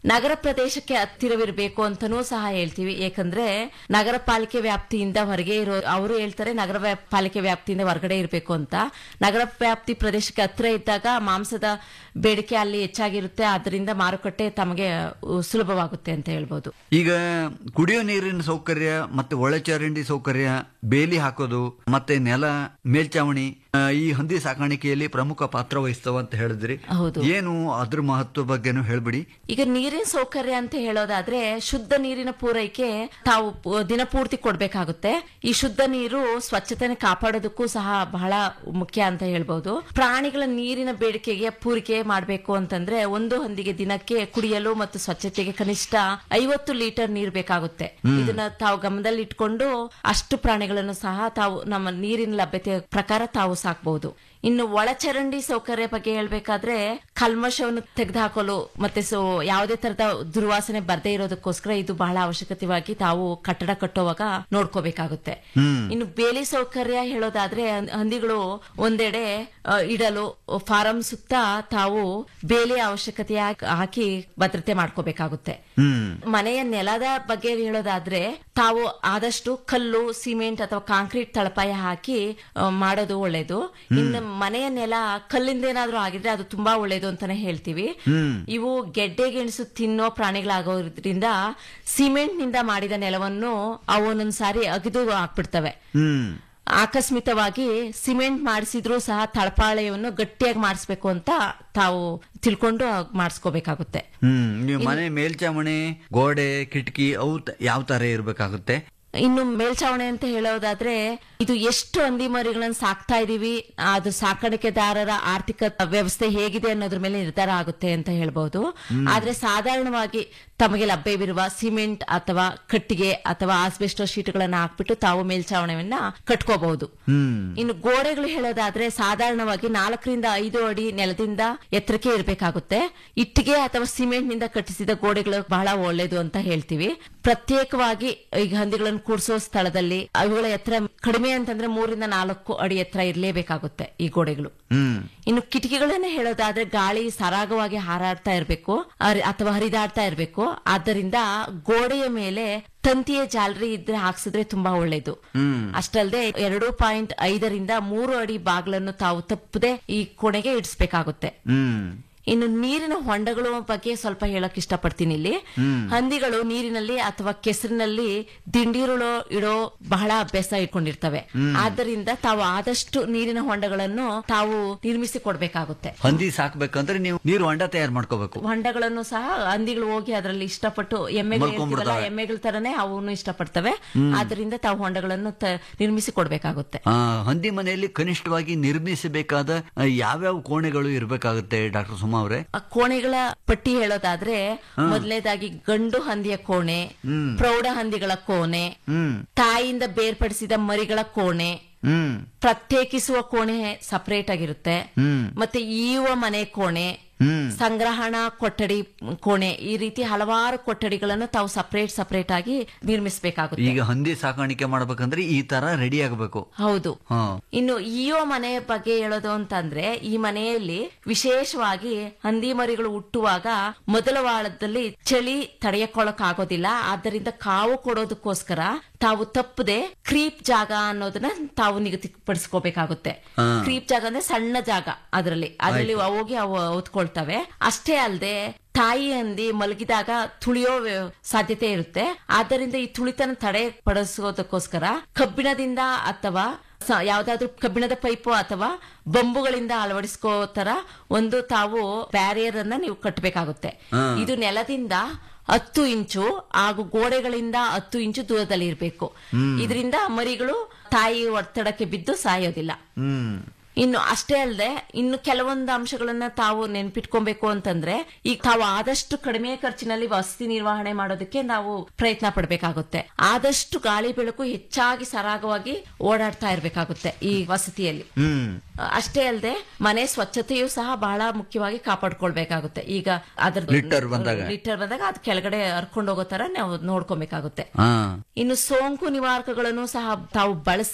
ನಗರ ಪ್ರದೇಶಕ್ಕೆ ಹತ್ತಿರವಿರಬೇಕು ಅಂತಾನೂ ಸಹ ಹೇಳ್ತೀವಿ ಏಕಂದ್ರೆ ನಗರ ಪಾಲಿಕೆ ವ್ಯಾಪ್ತಿಯಿಂದ ಹೊರಗೆ ಇರೋ ಅವರು ಹೇಳ್ತಾರೆ ನಗರ ವ್ಯಾಪ್- ಪಾಲಿಕೆ ವ್ಯಾಪ್ತಿಯಿಂದ ಹೊರಗಡೆ ಇರಬೇಕು ಅಂತ ನಗರ ವ್ಯಾಪ್ತಿ ಪ್ರದೇಶಕ್ಕೆ ಹತ್ತಿರ ಇದ್ದಾಗ ಮಾಂಸದ ಬೇಡಿಕೆ ಅಲ್ಲಿ ಹೆಚ್ಚಾಗಿರುತ್ತೆ ಅದರಿಂದ ಮಾರುಕಟ್ಟೆ ತಮಗೆ ಉ, ಸುಲಭವಾಗುತ್ತೆ ಅಂತ ಹೇಳ್ಬೋದು ಈಗ ಕುಡಿಯೋ ನೀರಿನ ಸೌಕರ್ಯ ಮತ್ತೆ ಒಳಚರಂಡಿ ಸೌಕರ್ಯ ಬೇಲಿ ಹಾಕೋದು ಮತ್ತೆ ನೆಲ ಮೇಲ್ಚಾವಣಿ ಆ, ಈ ಹಂದಿ ಸಾಕಾಣಿಕೆಯಲ್ಲಿ ಪ್ರಮುಖ ಪಾತ್ರ ವಹಿಸ್ತವ ಅಂತ ಹೇಳಿದ್ರಿ ಹೌದು. ಏನು ಅದ್ರ ಮಹತ್ವ ಬಗ್ಗೆನೂ ಹೇಳ್ಬಿಡಿ ಈಗ ನೀರಿನ ಸೌಕರ್ಯ ಅಂತ ಹೇಳೋದಾದ್ರೆ ಶುದ್ಧ ನೀರಿನ ಪೂರೈಕೆ ತಾವು ಪು- ದಿನಪೂರ್ತಿ ಕೊಡ್ಬೇಕಾಗುತ್ತೆ ಈ ಶುದ್ಧ ನೀರು ಸ್ವಚ್ಛತೆನ ಕಾಪಾಡೋದಕ್ಕೂ ಸಹ ಬಹಳ ಮುಖ್ಯ ಅಂತ ಹೇಳ್ಬೋದು ಪ್ರಾಣಿಗಳ ನೀರಿನ ಬೇಡಿಕೆಗೆ ಪೂರೈಕೆ ಮಾಡಬೇಕು ಅಂತಂದ್ರೆ ಒಂದು ಹಂದಿಗೆ ದಿನಕ್ಕೆ ಕುಡಿಯಲು ಮತ್ತು ಸ್ವಚ್ಛತೆಗೆ ಕನಿಷ್ಠ ಐವತ್ತು ಲೀಟರ್ ನೀರು ಬೇಕಾಗುತ್ತೆ ಇದನ್ನ ತಾವು ಗಮನದಲ್ಲಿ ಇಟ್ಕೊಂಡು ಅಷ್ಟು ಪ್ರಾಣಿಗಳನ್ನು ಸಹ ತಾವು ನಮ್ಮ ನೀರಿನ ಲಭ್ಯತೆ ಪ್ರಕಾರ ತಾವು ಸಾಕಬಹುದು ಇನ್ನು ಒಳಚರಂಡಿ ಸೌಕರ್ಯ ಬಗ್ಗೆ ಹೇಳ್ಬೇಕಾದ್ರೆ ಕಲ್ಮಶವನ್ನು ತೆಗೆದುಹಾಕಲು ಮತ್ತೆ ಸೊ ಯಾವುದೇ ತರದ ದುರ್ವಾಸನೆ ಬರದೇ ಇರೋದಕ್ಕೋಸ್ಕರ ಇದು ಬಹಳ ಅವಶ್ಯಕತೆವಾಗಿ ತಾವು ಕಟ್ಟಡ ಕಟ್ಟುವಾಗ ನೋಡ್ಕೋಬೇಕಾಗುತ್ತೆ ಇನ್ನು ಬೇಲಿ ಸೌಕರ್ಯ ಹೇಳೋದಾದ್ರೆ ಹಂ- ಹಂದಿಗಳು ಒಂದೆಡೆ ಆ, ಇಡಲು ಫಾರಂ ಸುತ್ತ ತಾವು ಬೇಲಿ ಅವಶ್ಯಕತೆ ಹಾಕ್- ಹಾಕಿ ಭದ್ರತೆ ಮಾಡ್ಕೋಬೇಕಾಗುತ್ತೆ ಮನೆಯ ನೆಲದ ಬಗ್ಗೆ ಹೇಳೋದಾದ್ರೆ ತಾವು ಆದಷ್ಟು ಕಲ್ಲು ಸಿಮೆಂಟ್ ಅಥವಾ ಕಾಂಕ್ರೀಟ್ ತಳಪಾಯ ಹಾಕಿ ಆ, ಮಾಡೋದು ಒಳ್ಳೇದು ಇನ್ನು ಮನೆಯ ನೆಲ ಕಲ್ಲಿಂದ ಏನಾದ್ರೂ ಆಗಿದ್ರೆ ಅದು ತುಂಬಾ ಒಳ್ಳೇದು ಅಂತಾನೆ ಹೇಳ್ತೀವಿ ಇವು ಗೆಡ್ಡೆ ಗೆಣಸು ತಿನ್ನೋ ಪ್ರಾಣಿಗಳಾಗೋದ್ರಿಂದ ಸಿಮೆಂಟ್ ನಿಂದ ಮಾಡಿದ ನೆಲವನ್ನು ಅವು ಒಂದೊಂದ್ ಸಾರಿ ಅಗಿದು ಹಾಕ್ಬಿಡ್ತವೆ ಹ್ಮ್ ಆಕಸ್ಮಿತವಾಗಿ ಸಿಮೆಂಟ್ ಮಾಡಿಸಿದ್ರು ಸಹ ತಳಪಾಳೆಯನ್ನು ಗಟ್ಟಿಯಾಗಿ ಮಾಡಿಸ್ಬೇಕು ಅಂತ ತಾವು ತಿಳ್ಕೊಂಡು ಮಾಡಿಸ್ಕೋಬೇಕಾಗುತ್ತೆ ಹ್ಮ್ ನೀವು ಮನೆ ಮೇಲ್ಚಾವಣಿ ಗೋಡೆ ಕಿಟಕಿ ಅವು ತ- ಯಾವ ತರ ಇರ್ಬೇಕಾಗುತ್ತೆ ಇನ್ನು ಮೇಲ್ಚಾವಣಿ ಅಂತ ಹೇಳೋದಾದ್ರೆ ಇದು ಎಷ್ಟು ಹಂದಿ ಮರಿಗಳನ್ನ ಸಾಕ್ತಾ ಇದೀವಿ ಅದು ಸಾಕಾಣಿಕೆದಾರರ ಆರ್ಥಿಕ ವ್ಯವಸ್ಥೆ ಹೇಗಿದೆ ಅನ್ನೋದ್ರ ಮೇಲೆ ನಿರ್ಧಾರ ಆಗುತ್ತೆ ಅಂತ ಹೇಳ್ಬಹುದು ಆದ್ರೆ ಸಾಧಾರಣವಾಗಿ ತಮಗೆ ಲಭ್ಯವಿರುವ ಸಿಮೆಂಟ್ ಅಥವಾ ಕಟ್ಟಿಗೆ ಅಥವಾ ಆಸ್ಬೆಸ್ಟೋ ಶೀಟ್ಗಳನ್ನ ಹಾಕ್ಬಿಟ್ಟು ತಾವು ಮೇಲ್ಚಾವಣಿಯನ್ನ ಕಟ್ಕೋಬಹುದು ಇನ್ನು ಗೋಡೆಗಳು ಹೇಳೋದಾದ್ರೆ ಸಾಧಾರಣವಾಗಿ ನಾಲ್ಕರಿಂದ ಐದು ಅಡಿ ನೆಲದಿಂದ ಎತ್ತರಕ್ಕೆ ಇರಬೇಕಾಗುತ್ತೆ ಇಟ್ಟಿಗೆ ಅಥವಾ ಸಿಮೆಂಟ್ ನಿಂದ ಕಟ್ಟಿಸಿದ ಗೋಡೆಗಳು ಬಹಳ ಒಳ್ಳೇದು ಅಂತ ಹೇಳ್ತೀವಿ ಪ್ರತ್ಯೇಕವಾಗಿ ಈಗ ಹಂದಿಗಳನ್ನು ಕೂಡಿಸೋ ಸ್ಥಳದಲ್ಲಿ ಅವುಗಳ ಎತ್ತರ ಕಡಿಮೆ ಅಂತಂದ್ರೆ ಮೂರಿಂದ ನಾಲ್ಕು ಅಡಿ ಎತ್ತರ ಇರಲೇಬೇಕಾಗುತ್ತೆ ಈ ಗೋಡೆಗಳು ಹ್ಮ್ ಇನ್ನು ಕಿಟಕಿಗಳನ್ನ ಹೇಳೋದಾದ್ರೆ ಗಾಳಿ ಸರಾಗವಾಗಿ ಹಾರಾಡ್ತಾ ಇರಬೇಕು ಅಥವಾ ಹರಿದಾಡ್ತಾ ಇರಬೇಕು ಆದ್ದರಿಂದ ಗೋಡೆಯ ಮೇಲೆ ತಂತಿಯ ಜಾಲರಿ ಇದ್ರೆ ಹಾಕ್ಸಿದ್ರೆ ತುಂಬಾ ಒಳ್ಳೇದು ಅಷ್ಟಲ್ಲದೆ ಎರಡು ಪಾಯಿಂಟ್ ಐದರಿಂದ ಮೂರು ಅಡಿ ಬಾಗಿಲನ್ನು ತಾವು ತಪ್ಪದೆ ಈ ಕೊನೆಗೆ ಇಡಿಸ್ಬೇಕಾಗುತ್ತೆ ಹ್ಮ್ ಇನ್ನು ನೀರಿನ ಹೊಂಡಗಳು ಬಗ್ಗೆ ಸ್ವಲ್ಪ ಹೇಳಕ್ ಇಷ್ಟಪಡ್ತೀನಿ ಇಲ್ಲಿ ಹಂದಿಗಳು ನೀರಿನಲ್ಲಿ ಅಥವಾ ಕೆಸರಿನಲ್ಲಿ ದಿಂಡಿರುಳು ಇಡೋ ಬಹಳ ಅಭ್ಯಾಸ ಇಟ್ಕೊಂಡಿರ್ತವೆ ಆದ್ದರಿಂದ ತಾವು ಆದಷ್ಟು ನೀರಿನ ಹೊಂಡಗಳನ್ನು ತಾವು ನಿರ್ಮಿಸಿ ಕೊಡ್ಬೇಕಾಗುತ್ತೆ ಹಂದಿ ಸಾಕ್ಬೇಕಂದ್ರೆ ನೀವು ನೀರು ಹೊಂಡ ತಯಾರು ಮಾಡ್ಕೋಬೇಕು ಹೊಂಡಗಳನ್ನು ಸಹ ಹಂದಿಗಳು ಹೋಗಿ ಅದರಲ್ಲಿ ಇಷ್ಟಪಟ್ಟು ಎಮ್ಮೆಗಳು ಮಲ್ಕೊಂಡ್ಬಿಡ್ತವೆ. ಇರ್ತೀವಲ್ಲ, ಎಮ್ಮೆಗಳ ತರನೇ ಅವನು ಇಷ್ಟಪಡ್ತವೆ ಆದ್ದರಿಂದ ತಾವು ಹೊಂಡಗಳನ್ನು ತ- ನಿರ್ಮಿಸಿ ಕೊಡ್ಬೇಕಾಗುತ್ತೆ ಆ, ಹಂದಿ ಮನೆಯಲ್ಲಿ ಕನಿಷ್ಠವಾಗಿ ನಿರ್ಮಿಸಬೇಕಾದ ಆ, ಯಾವ್ಯಾವ ಕೋಣೆಗಳು ಇರಬೇಕಾಗುತ್ತೆ ಡಾಕ್ಟರ್ ಸುಮಾ ಅವರೇ ಆ ಕೋಣೆಗಳ ಪಟ್ಟಿ ಹೇಳೋದಾದ್ರೆ ಮೊದಲನೇದಾಗಿ ಗಂಡು ಹಂದಿಯ ಕೋಣೆ ಪ್ರೌಢ ಹಂದಿಗಳ ಕೋಣೆ ತಾಯಿಯಿಂದ ಬೇರ್ಪಡಿಸಿದ ಮರಿಗಳ ಕೋಣೆ ಹ್ಮ್ ಪ್ರತ್ಯೇಕಿಸುವ ಕೋಣೆ ಸಪರೇಟ್ ಆಗಿರುತ್ತೆ ಮತ್ತೆ ಈಯುವ ಮನೆ ಕೋಣೆ ಸಂಗ್ರಹಣಾ ಕೊಠಡಿ ಕೋಣೆ ಈ ರೀತಿ ಹಲವಾರು ಕೊಠಡಿಗಳನ್ನು ತಾವು ಸಪರೇಟ್ ಸಪರೇಟ್ ಆಗಿ ನಿರ್ಮಿಸಬೇಕಾಗುತ್ತೆ ಈಗ ಹಂದಿ ಸಾಕಾಣಿಕೆ ಮಾಡ್ಬೇಕಂದ್ರೆ ಈ ತರ ರೆಡಿ ಆಗಬೇಕು ಹೌದು ಹಾ ಇನ್ನು ಇಯೋ ಮನೆ ಬಗ್ಗೆ ಹೇಳೋದು ಅಂತಂದ್ರೆ ಈ ಮನೆಯಲ್ಲಿ ವಿಶೇಷವಾಗಿ ಹಂದಿ ಮರಿಗಳು ಹುಟ್ಟುವಾಗ ಮೊದಲ ವಾರದಲ್ಲಿ ಚಳಿ ತಡೆಯಕೊಳ್ಳಕ್ ಆಗೋದಿಲ್ಲ ಆದ್ದರಿಂದ ಕಾವು ಕೊಡೋದಕ್ಕೋಸ್ಕರ ತಾವು ತಪ್ಪದೆ ಕ್ರೀಪ್ ಜಾಗ ಅನ್ನೋದನ್ನ ತಾವು ನಿಗದಿಪಡಿಸ್ಕೋಬೇಕಾಗುತ್ತೆ ಕ್ರೀಪ್ ಜಾಗ ಅಂದ್ರೆ ಸಣ್ಣ ಜಾಗ ಅದರಲ್ಲಿ ಅದರಲ್ಲಿ ಹೋಗಿ ಅವು ಹೊತ್ಕೊಳ್ತವೆ ಅಷ್ಟೇ ಅಲ್ಲದೆ ತಾಯಿ ಹಂದಿ ಮಲಗಿದಾಗ ತುಳಿಯೋ ವ್ಯ- ಸಾಧ್ಯತೆ ಇರುತ್ತೆ ಆದ್ದರಿಂದ ಈ ತುಳಿತನ ತಡೆ ಪಡಿಸೋದಕ್ಕೋಸ್ಕರ ಕಬ್ಬಿಣದಿಂದ ಅಥವಾ ಸ- ಯಾವ್ದಾದ್ರು ಕಬ್ಬಿಣದ ಪೈಪು ಅಥವಾ ಬಂಬುಗಳಿಂದ ಅಳವಡಿಸ್ಕೋ ತರ ಒಂದು ತಾವು ಬ್ಯಾರಿಯರ್ ಅನ್ನ ನೀವು ಕಟ್ಟಬೇಕಾಗುತ್ತೆ ಇದು ನೆಲದಿಂದ ಹತ್ತು ಇಂಚು ಹಾಗೂ ಗೋಡೆಗಳಿಂದ ಹತ್ತು ಇಂಚು ದೂರದಲ್ಲಿ ಇರಬೇಕು ಇದರಿಂದ ಮರಿಗಳು ತಾಯಿ ಒತ್ತಡಕ್ಕೆ ಬಿದ್ದು ಸಾಯೋದಿಲ್ಲ ಹ್ಮ್ ಇನ್ನು ಅಷ್ಟೇ ಅಲ್ಲದೆ ಇನ್ನು ಕೆಲವೊಂದು ಅಂಶಗಳನ್ನ ತಾವು ನೆನ್ಪಿಟ್ಕೊಬೇಕು ಅಂತಂದ್ರೆ ಈಗ ತಾವು ಆದಷ್ಟು ಕಡಿಮೆ ಖರ್ಚಿನಲ್ಲಿ ವಸತಿ ನಿರ್ವಹಣೆ ಮಾಡೋದಕ್ಕೆ ನಾವು ಪ್ರಯತ್ನ ಪಡಬೇಕಾಗುತ್ತೆ ಆದಷ್ಟು ಗಾಳಿ ಬೆಳಕು ಹೆಚ್ಚಾಗಿ ಸರಾಗವಾಗಿ ಓಡಾಡ್ತಾ ಇರಬೇಕಾಗುತ್ತೆ ಈ ವಸತಿಯಲ್ಲಿ ಹ್ಮ್ ಅಷ್ಟೇ ಅಲ್ಲದೆ ಮನೆ ಸ್ವಚ್ಛತೆಯೂ ಸಹ ಬಹಳ ಮುಖ್ಯವಾಗಿ ಕಾಪಾಡ್ಕೊಳ್ಬೇಕಾಗುತ್ತೆ ಈಗ ಅದ್ರ ಲಿಟ್ಟರ್ ಬಂದಾಗ. ಲಿಟರ್ ಬಂದಾಗ ಅದು ಕೆಳಗಡೆ ಹರ್ಕೊಂಡು ಹೋಗೋ ತರ ನಾವು ನೋಡ್ಕೊಬೇಕಾಗುತ್ತೆ ಹಾ ಇನ್ನು ಸೋಂಕು ನಿವಾರಕಗಳನ್ನು ಸಹ ತಾವು ಬಳಸಿ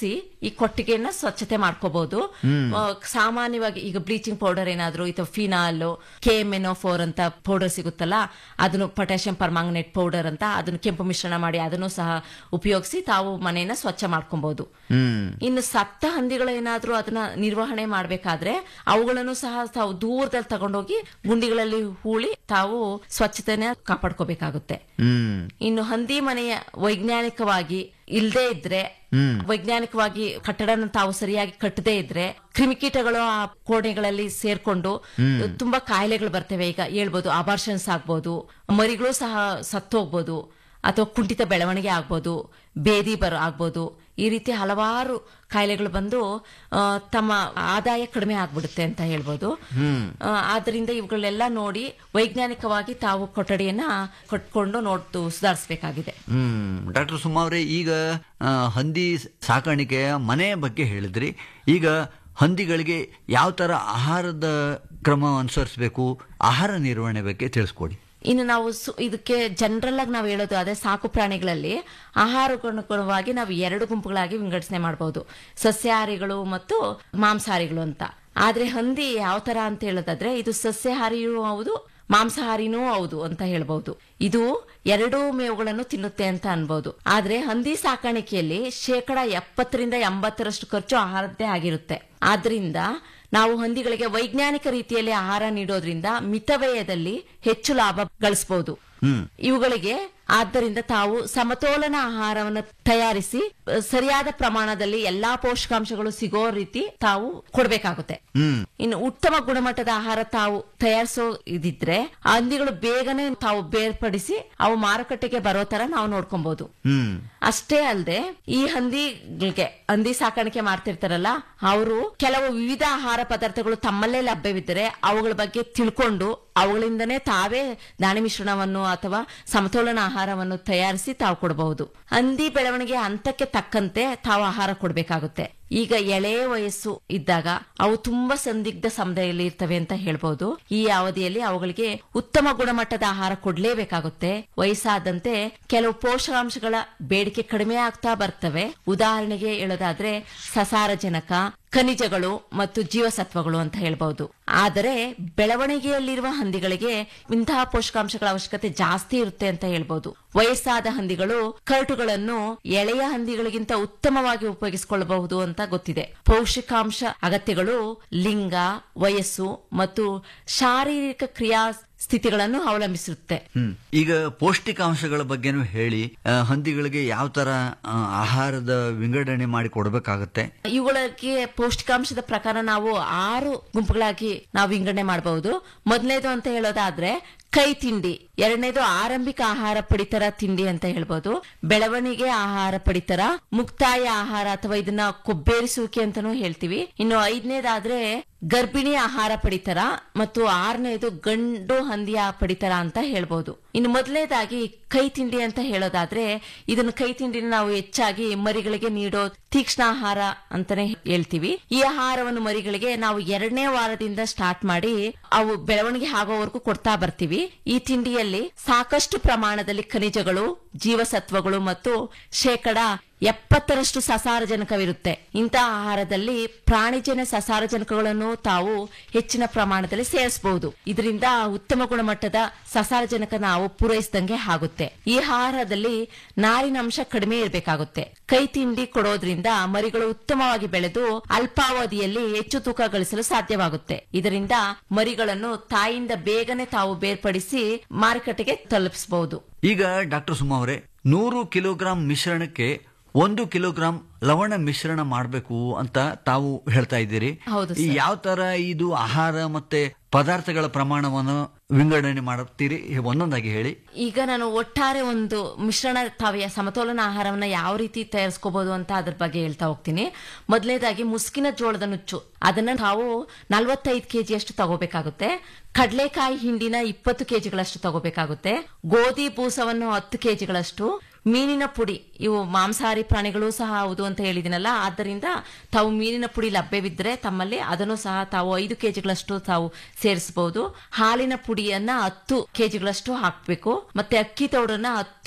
ಈ ಕೊಟ್ಟಿಗೆಯನ್ನ ಸ್ವಚ್ಛತೆ ಮಾಡ್ಕೋಬಹುದು ಆ, ಸಾಮಾನ್ಯವಾಗಿ ಈಗ ಬ್ಲೀಚಿಂಗ್ ಪೌಡರ್ ಏನಾದ್ರು ಅಥವಾ ಫಿನಾಲ್ ಕೆ ಫೋರ್ ಅಂತ ಪೌಡರ್ ಸಿಗುತ್ತಲ್ಲ ಅದನ್ನು ಪೊಟ್ಯಾಷಿಯಂ ಪರ್ಮಾಂಗನೇಟ್ ಪೌಡರ್ ಅಂತ ಅದನ್ನು ಕೆಂಪು ಮಿಶ್ರಣ ಮಾಡಿ ಅದನ್ನು ಸಹ ಉಪಯೋಗಿಸಿ ತಾವು ಮನೆಯನ್ನ ಸ್ವಚ್ಛ ಮಾಡ್ಕೊಬಹುದು ಇನ್ನು ಸತ್ತ ಹಂದಿಗಳು ಏನಾದ್ರೂ ಅದನ್ನ ನಿರ್ವಹಣೆ ಮಾಡ್ಬೇಕಾದ್ರೆ ಅವುಗಳನ್ನು ಸಹ ತಾವು ದೂರದಲ್ಲಿ ತಗೊಂಡೋಗಿ ಗುಂಡಿಗಳಲ್ಲಿ ಹೂಳಿ ತಾವು ಸ್ವಚ್ಛತೆನ ಕಾಪಾಡ್ಕೋಬೇಕಾಗುತ್ತೆ ಹ್ಮ್ ಇನ್ನು ಹಂದಿ ಮನೆಯ ವೈಜ್ಞಾನಿಕವಾಗಿ ಇಲ್ಲದೆ ಇದ್ರೆ ವೈಜ್ಞಾನಿಕವಾಗಿ ಕಟ್ಟಡನ ತಾವು ಸರಿಯಾಗಿ ಕಟ್ಟದೇ ಇದ್ರೆ ಕ್ರಿಮಿಕೀಟಗಳು ಆ ಕೋಣೆಗಳಲ್ಲಿ ಸೇರ್ಕೊಂಡು ತುಂಬಾ ಕಾಯಿಲೆಗಳು ಬರ್ತವೆ ಈಗ ಹೇಳ್ಬೋದು ಅಬಾರ್ಷನ್ಸ್ ಆಗ್ಬೋದು ಮರಿಗಳು ಸಹ ಸತ್ತೋಗ್ಬೋದು ಅಥವಾ ಕುಂಠಿತ ಬೆಳವಣಿಗೆ ಆಗ್ಬೋದು ಬೇದಿ ಬರ ಆಗ್ಬೋದು ಈ ರೀತಿ ಹಲವಾರು ಕಾಯಿಲೆಗಳು ಬಂದು ಆ, ತಮ್ಮ ಆದಾಯ ಕಡಿಮೆ ಆಗ್ಬಿಡುತ್ತೆ ಅಂತ ಹೇಳ್ಬೋದು ಆ, ಆದ್ರಿಂದ ಇವುಗಳೆಲ್ಲ ನೋಡಿ ವೈಜ್ಞಾನಿಕವಾಗಿ ತಾವು ಕೊಠಡಿಯನ್ನ ಕಟ್ಕೊಂಡು ನೋಡ್ತು ಸುಧಾರಿಸಬೇಕಾಗಿದೆ ಹ್ಮ್ ಡಾಕ್ಟರ್ ಸುಮಾ ಅವರೇ ಈಗ ಆ, ಹಂದಿ ಸಾಕಾಣಿಕೆಯ ಮನೆ ಬಗ್ಗೆ ಹೇಳಿದ್ರಿ ಈಗ ಹಂದಿಗಳಿಗೆ ಯಾವ ತರ ಆಹಾರದ ಕ್ರಮ ಅನುಸರಿಸಬೇಕು ಆಹಾರ ನಿರ್ವಹಣೆ ಬಗ್ಗೆ ತಿಳಿಸ್ಕೊಡಿ ಇನ್ನು ನಾವು ಸು- ಇದಕ್ಕೆ ಜನರಲ್ ಆಗಿ ನಾವು ಹೇಳೋದು ಅದೇ ಸಾಕು ಪ್ರಾಣಿಗಳಲ್ಲಿ ಆಹಾರಕ್ಕನುಗುಣವಾಗಿ ನಾವು ಎರಡು ಗುಂಪುಗಳಾಗಿ ವಿಂಗಡಿಸಣೆ ಮಾಡಬಹುದು ಸಸ್ಯಾಹಾರಿಗಳು ಮತ್ತು ಮಾಂಸಾಹಾರಿಗಳು ಅಂತ ಆದ್ರೆ ಹಂದಿ ಯಾವ ತರ ಅಂತ ಹೇಳೋದಾದ್ರೆ ಇದು ಸಸ್ಯಾಹಾರಿಯೂ ಹೌದು ಮಾಂಸಾಹಾರಿನೂ ಹೌದು ಅಂತ ಹೇಳ್ಬಹುದು ಇದು ಎರಡೂ ಮೇವುಗಳನ್ನು ತಿನ್ನುತ್ತೆ ಅಂತ ಅನ್ಬಹುದು ಆದ್ರೆ ಹಂದಿ ಸಾಕಾಣಿಕೆಯಲ್ಲಿ ಶೇಕಡ ಎಪ್ಪತ್ತರಿಂದ ಎಂಬತ್ತರಷ್ಟು ಖರ್ಚು ಆಹಾರದ್ದೇ ಆಗಿರುತ್ತೆ ಆದ್ರಿಂದ ನಾವು ಹಂದಿಗಳಿಗೆ ವೈಜ್ಞಾನಿಕ ರೀತಿಯಲ್ಲಿ ಆಹಾರ ನೀಡೋದ್ರಿಂದ ಮಿತವ್ಯಯದಲ್ಲಿ ಹೆಚ್ಚು ಲಾಭ ಗಳಿಸಬಹುದು ಇವುಗಳಿಗೆ ಆದ್ದರಿಂದ ತಾವು ಸಮತೋಲನ ಆಹಾರವನ್ನು ತಯಾರಿಸಿ ಅ, ಸರಿಯಾದ ಪ್ರಮಾಣದಲ್ಲಿ ಎಲ್ಲಾ ಪೋಷಕಾಂಶಗಳು ಸಿಗೋ ರೀತಿ ತಾವು ಕೊಡಬೇಕಾಗುತ್ತೆ ಇನ್ನು ಉತ್ತಮ ಗುಣಮಟ್ಟದ ಆಹಾರ ತಾವು ತಯಾರಿಸೋ ಇದಿದ್ರೆ ಆ ಹಂದಿಗಳು ಬೇಗನೆ ತಾವು ಬೇರ್ಪಡಿಸಿ ಅವು ಮಾರುಕಟ್ಟೆಗೆ ಬರೋ ತರ ನಾವು ನೋಡ್ಕೊಬಹುದು ಹ್ಮ್ ಅಷ್ಟೇ ಅಲ್ಲದೆ ಈ ಹಂದಿಗಳಿಗೆ ಹಂದಿ ಸಾಕಾಣಿಕೆ ಮಾಡ್ತಿರ್ತಾರಲ್ಲ ಅವರು ಕೆಲವು ವಿವಿಧ ಆಹಾರ ಪದಾರ್ಥಗಳು ತಮ್ಮಲ್ಲೇ ಲಭ್ಯವಿದ್ದರೆ ಅವುಗಳ ಬಗ್ಗೆ ತಿಳ್ಕೊಂಡು ಅವುಗಳಿಂದನೇ ತಾವೇ ದಾಣಿ ಮಿಶ್ರಣವನ್ನು ಅಥವಾ ಸಮತೋಲನ ಆಹಾರವನ್ನು ತಯಾರಿಸಿ ತಾವು ಕೊಡಬಹುದು ಹಂದಿ ಬೆಳವಣಿಗೆ ಹಂತಕ್ಕೆ ತಕ್ಕಂತೆ ತಾವು ಆಹಾರ ಕೊಡಬೇಕಾಗುತ್ತೆ ಈಗ ಎಳೆ ವಯಸ್ಸು ಇದ್ದಾಗ ಅವು ತುಂಬಾ ಸಂದಿಗ್ಧ ಸಮಯದಲ್ಲಿ ಇರ್ತವೆ ಅಂತ ಹೇಳ್ಬಹುದು ಈ ಅವಧಿಯಲ್ಲಿ ಅವುಗಳಿಗೆ ಉತ್ತಮ ಗುಣಮಟ್ಟದ ಆಹಾರ ಕೊಡ್ಲೇಬೇಕಾಗುತ್ತೆ ವಯಸ್ಸಾದಂತೆ ಕೆಲವು ಪೋಷಕಾಂಶಗಳ ಬೇಡಿಕೆ ಕಡಿಮೆ ಆಗ್ತಾ ಬರ್ತವೆ ಉದಾಹರಣೆಗೆ ಹೇಳೋದಾದ್ರೆ ಸಸಾರಜನಕ ಖನಿಜಗಳು ಮತ್ತು ಜೀವಸತ್ವಗಳು ಅಂತ ಹೇಳ್ಬಹುದು ಆದರೆ ಬೆಳವಣಿಗೆಯಲ್ಲಿರುವ ಹಂದಿಗಳಿಗೆ ಇಂತಹ ಪೋಷಕಾಂಶಗಳ ಅವಶ್ಯಕತೆ ಜಾಸ್ತಿ ಇರುತ್ತೆ ಅಂತ ಹೇಳ್ಬಹುದು ವಯಸ್ಸಾದ ಹಂದಿಗಳು ಕರಟುಗಳನ್ನು ಎಳೆಯ ಹಂದಿಗಳಿಗಿಂತ ಉತ್ತಮವಾಗಿ ಉಪಯೋಗಿಸಿಕೊಳ್ಳಬಹುದು ಅಂತ ಗೊತ್ತಿದೆ ಪೌಷ್ಟಿಕಾಂಶ ಅಗತ್ಯಗಳು ಲಿಂಗ ವಯಸ್ಸು ಮತ್ತು ಶಾರೀರಿಕ ಕ್ರಿಯಾ ಸ್ಥಿತಿಗಳನ್ನು ಅವಲಂಬಿಸಿರುತ್ತೆ ಹ್ಮ್ ಈಗ ಪೌಷ್ಟಿಕಾಂಶಗಳ ಬಗ್ಗೆನೂ ಹೇಳಿ ಆ, ಹಂದಿಗಳಿಗೆ ಯಾವ ತರ ಆ, ಆಹಾರದ ವಿಂಗಡಣೆ ಮಾಡಿ ಕೊಡಬೇಕಾಗತ್ತೆ ಇವುಗಳಿಗೆ ಪೌಷ್ಟಿಕಾಂಶದ ಪ್ರಕಾರ ನಾವು ಆರು ಗುಂಪುಗಳಾಗಿ ನಾವು ವಿಂಗಡಣೆ ಮಾಡಬಹುದು ಮೊದಲನೇದು ಅಂತ ಹೇಳೋದಾದ್ರೆ ಕೈ ತಿಂಡಿ ಎರಡನೇದು ಆರಂಭಿಕ ಆಹಾರ ಪಡಿತರ ತಿಂಡಿ ಅಂತ ಹೇಳ್ಬೋದು ಬೆಳವಣಿಗೆ ಆಹಾರ ಪಡಿತರ ಮುಕ್ತಾಯ ಆಹಾರ ಅಥವಾ ಇದನ್ನ ಕೊಬ್ಬೇರಿಸುವಿಕೆ ಅಂತಾನೂ ಹೇಳ್ತೀವಿ ಇನ್ನು ಐದನೇದಾದ್ರೆ ಗರ್ಭಿಣಿ ಆಹಾರ ಪಡಿತರ ಮತ್ತು ಆರನೇದು ಗಂಡು ಹಂದಿಯ ಪಡಿತರ ಅಂತ ಹೇಳ್ಬೋದು ಇನ್ನು ಮೊದಲನೇದಾಗಿ ಕೈ ತಿಂಡಿ ಅಂತ ಹೇಳೋದಾದ್ರೆ ಇದನ್ನು ಕೈ ತಿಂಡಿನ ನಾವು ಹೆಚ್ಚಾಗಿ ಮರಿಗಳಿಗೆ ನೀಡೋ ತೀಕ್ಷ್ಣ ಆಹಾರ ಅಂತಾನೆ ಹೇಳ್ತೀವಿ ಈ ಆಹಾರವನ್ನು ಮರಿಗಳಿಗೆ ನಾವು ಎರಡನೇ ವಾರದಿಂದ ಸ್ಟಾರ್ಟ್ ಮಾಡಿ ಅವು ಬೆಳವಣಿಗೆ ಆಗೋವರೆಗೂ ಕೊಡ್ತಾ ಬರ್ತೀವಿ ಈ ತಿಂಡಿಯಲ್ಲಿ ಸಾಕಷ್ಟು ಪ್ರಮಾಣದಲ್ಲಿ ಖನಿಜಗಳು ಜೀವಸತ್ವಗಳು ಮತ್ತು ಶೇಕಡ ಎಪ್ಪತ್ತರಷ್ಟು ಸಸಾರಜನಕವಿರುತ್ತೆ ಇಂತಹ ಆಹಾರದಲ್ಲಿ ಪ್ರಾಣಿಜನ್ಯ ಸಸಾರಜನಕಗಳನ್ನು ತಾವು ಹೆಚ್ಚಿನ ಪ್ರಮಾಣದಲ್ಲಿ ಸೇರಿಸಬಹುದು ಇದರಿಂದ ಉತ್ತಮ ಗುಣಮಟ್ಟದ ಸಸಾರಜನಕ ನಾವು ಪೂರೈಸಿದಂಗೆ ಆಗುತ್ತೆ ಈ ಆಹಾರದಲ್ಲಿ ನಾರಿನಂಶ ಕಡಿಮೆ ಇರಬೇಕಾಗುತ್ತೆ ಕೈ ತಿಂಡಿ ಕೊಡೋದ್ರಿಂದ ಮರಿಗಳು ಉತ್ತಮವಾಗಿ ಬೆಳೆದು ಅಲ್ಪಾವಧಿಯಲ್ಲಿ ಹೆಚ್ಚು ತೂಕ ಗಳಿಸಲು ಸಾಧ್ಯವಾಗುತ್ತೆ ಇದರಿಂದ ಮರಿಗಳನ್ನು ತಾಯಿಯಿಂದ ಬೇಗನೆ ತಾವು ಬೇರ್ಪಡಿಸಿ ಮಾರುಕಟ್ಟೆಗೆ ತಲುಪಿಸಬಹುದು ಈಗ ಡಾಕ್ಟರ್ ಸುಮಾ ಅವರೇ ನೂರು ಕಿಲೋಗ್ರಾಂ ಮಿಶ್ರಣಕ್ಕೆ ಒಂದು ಕಿಲೋಗ್ರಾಂ ಲವಣ ಮಿಶ್ರಣ ಮಾಡಬೇಕು ಅಂತ ತಾವು ಹೇಳ್ತಾ ಇದ್ದೀರಿ ಹೌದು ಈ ಯಾವ ತರ ಇದು ಆಹಾರ ಮತ್ತೆ ಪದಾರ್ಥಗಳ ಪ್ರಮಾಣವನ್ನು ವಿಂಗಡಣೆ ಮಾಡುತ್ತೀರಿ ಒಂದೊಂದಾಗಿ ಹೇಳಿ ಈಗ ನಾನು ಒಟ್ಟಾರೆ ಒಂದು ಮಿಶ್ರಣ ತಾವಿಯ ಸಮತೋಲನ ಆಹಾರವನ್ನ ಯಾವ ರೀತಿ ತಯಾರಿಸ್ಕೋಬಹುದು ಅಂತ ಅದ್ರ ಬಗ್ಗೆ ಹೇಳ್ತಾ ಹೋಗ್ತೀನಿ ಮೊದಲನೇದಾಗಿ ಮುಸ್ಕಿನ ಜೋಳದ ನುಚ್ಚು ಅದನ್ನ ನಾವು ನಲವತ್ತೈದು ಕೆಜಿಯಷ್ಟು ತಗೋಬೇಕಾಗುತ್ತೆ ಕಡಲೆಕಾಯಿ ಹಿಂಡಿನ ಇಪ್ಪತ್ತು ಕೆಜಿಗಳಷ್ಟು ತಗೋಬೇಕಾಗುತ್ತೆ ಗೋಧಿ ಬೂಸವನ್ನು ಹತ್ತು ಕೆಜಿಗಳಷ್ಟು ಮೀನಿನ ಪುಡಿ ಇವು ಮಾಂಸಾಹಾರಿ ಪ್ರಾಣಿಗಳು ಸಹ ಹೌದು ಅಂತ ಹೇಳಿದಿನಲ್ಲ ಆದ್ದರಿಂದ ತಾವು ಮೀನಿನ ಪುಡಿ ಲಭ್ಯವಿದ್ದರೆ ತಮ್ಮಲ್ಲಿ ಅದನ್ನು ಸಹ ತಾವು ಐದು ಕೆಜಿಗಳಷ್ಟು ತಾವು ಸೇರಿಸಬಹುದು ಹಾಲಿನ ಪುಡಿಯನ್ನ ಹತ್ತು ಕೆಜಿಗಳಷ್ಟು ಹಾಕಬೇಕು ಮತ್ತೆ ಅಕ್ಕಿ ತೌಡನ್ನ ಹತ್ತು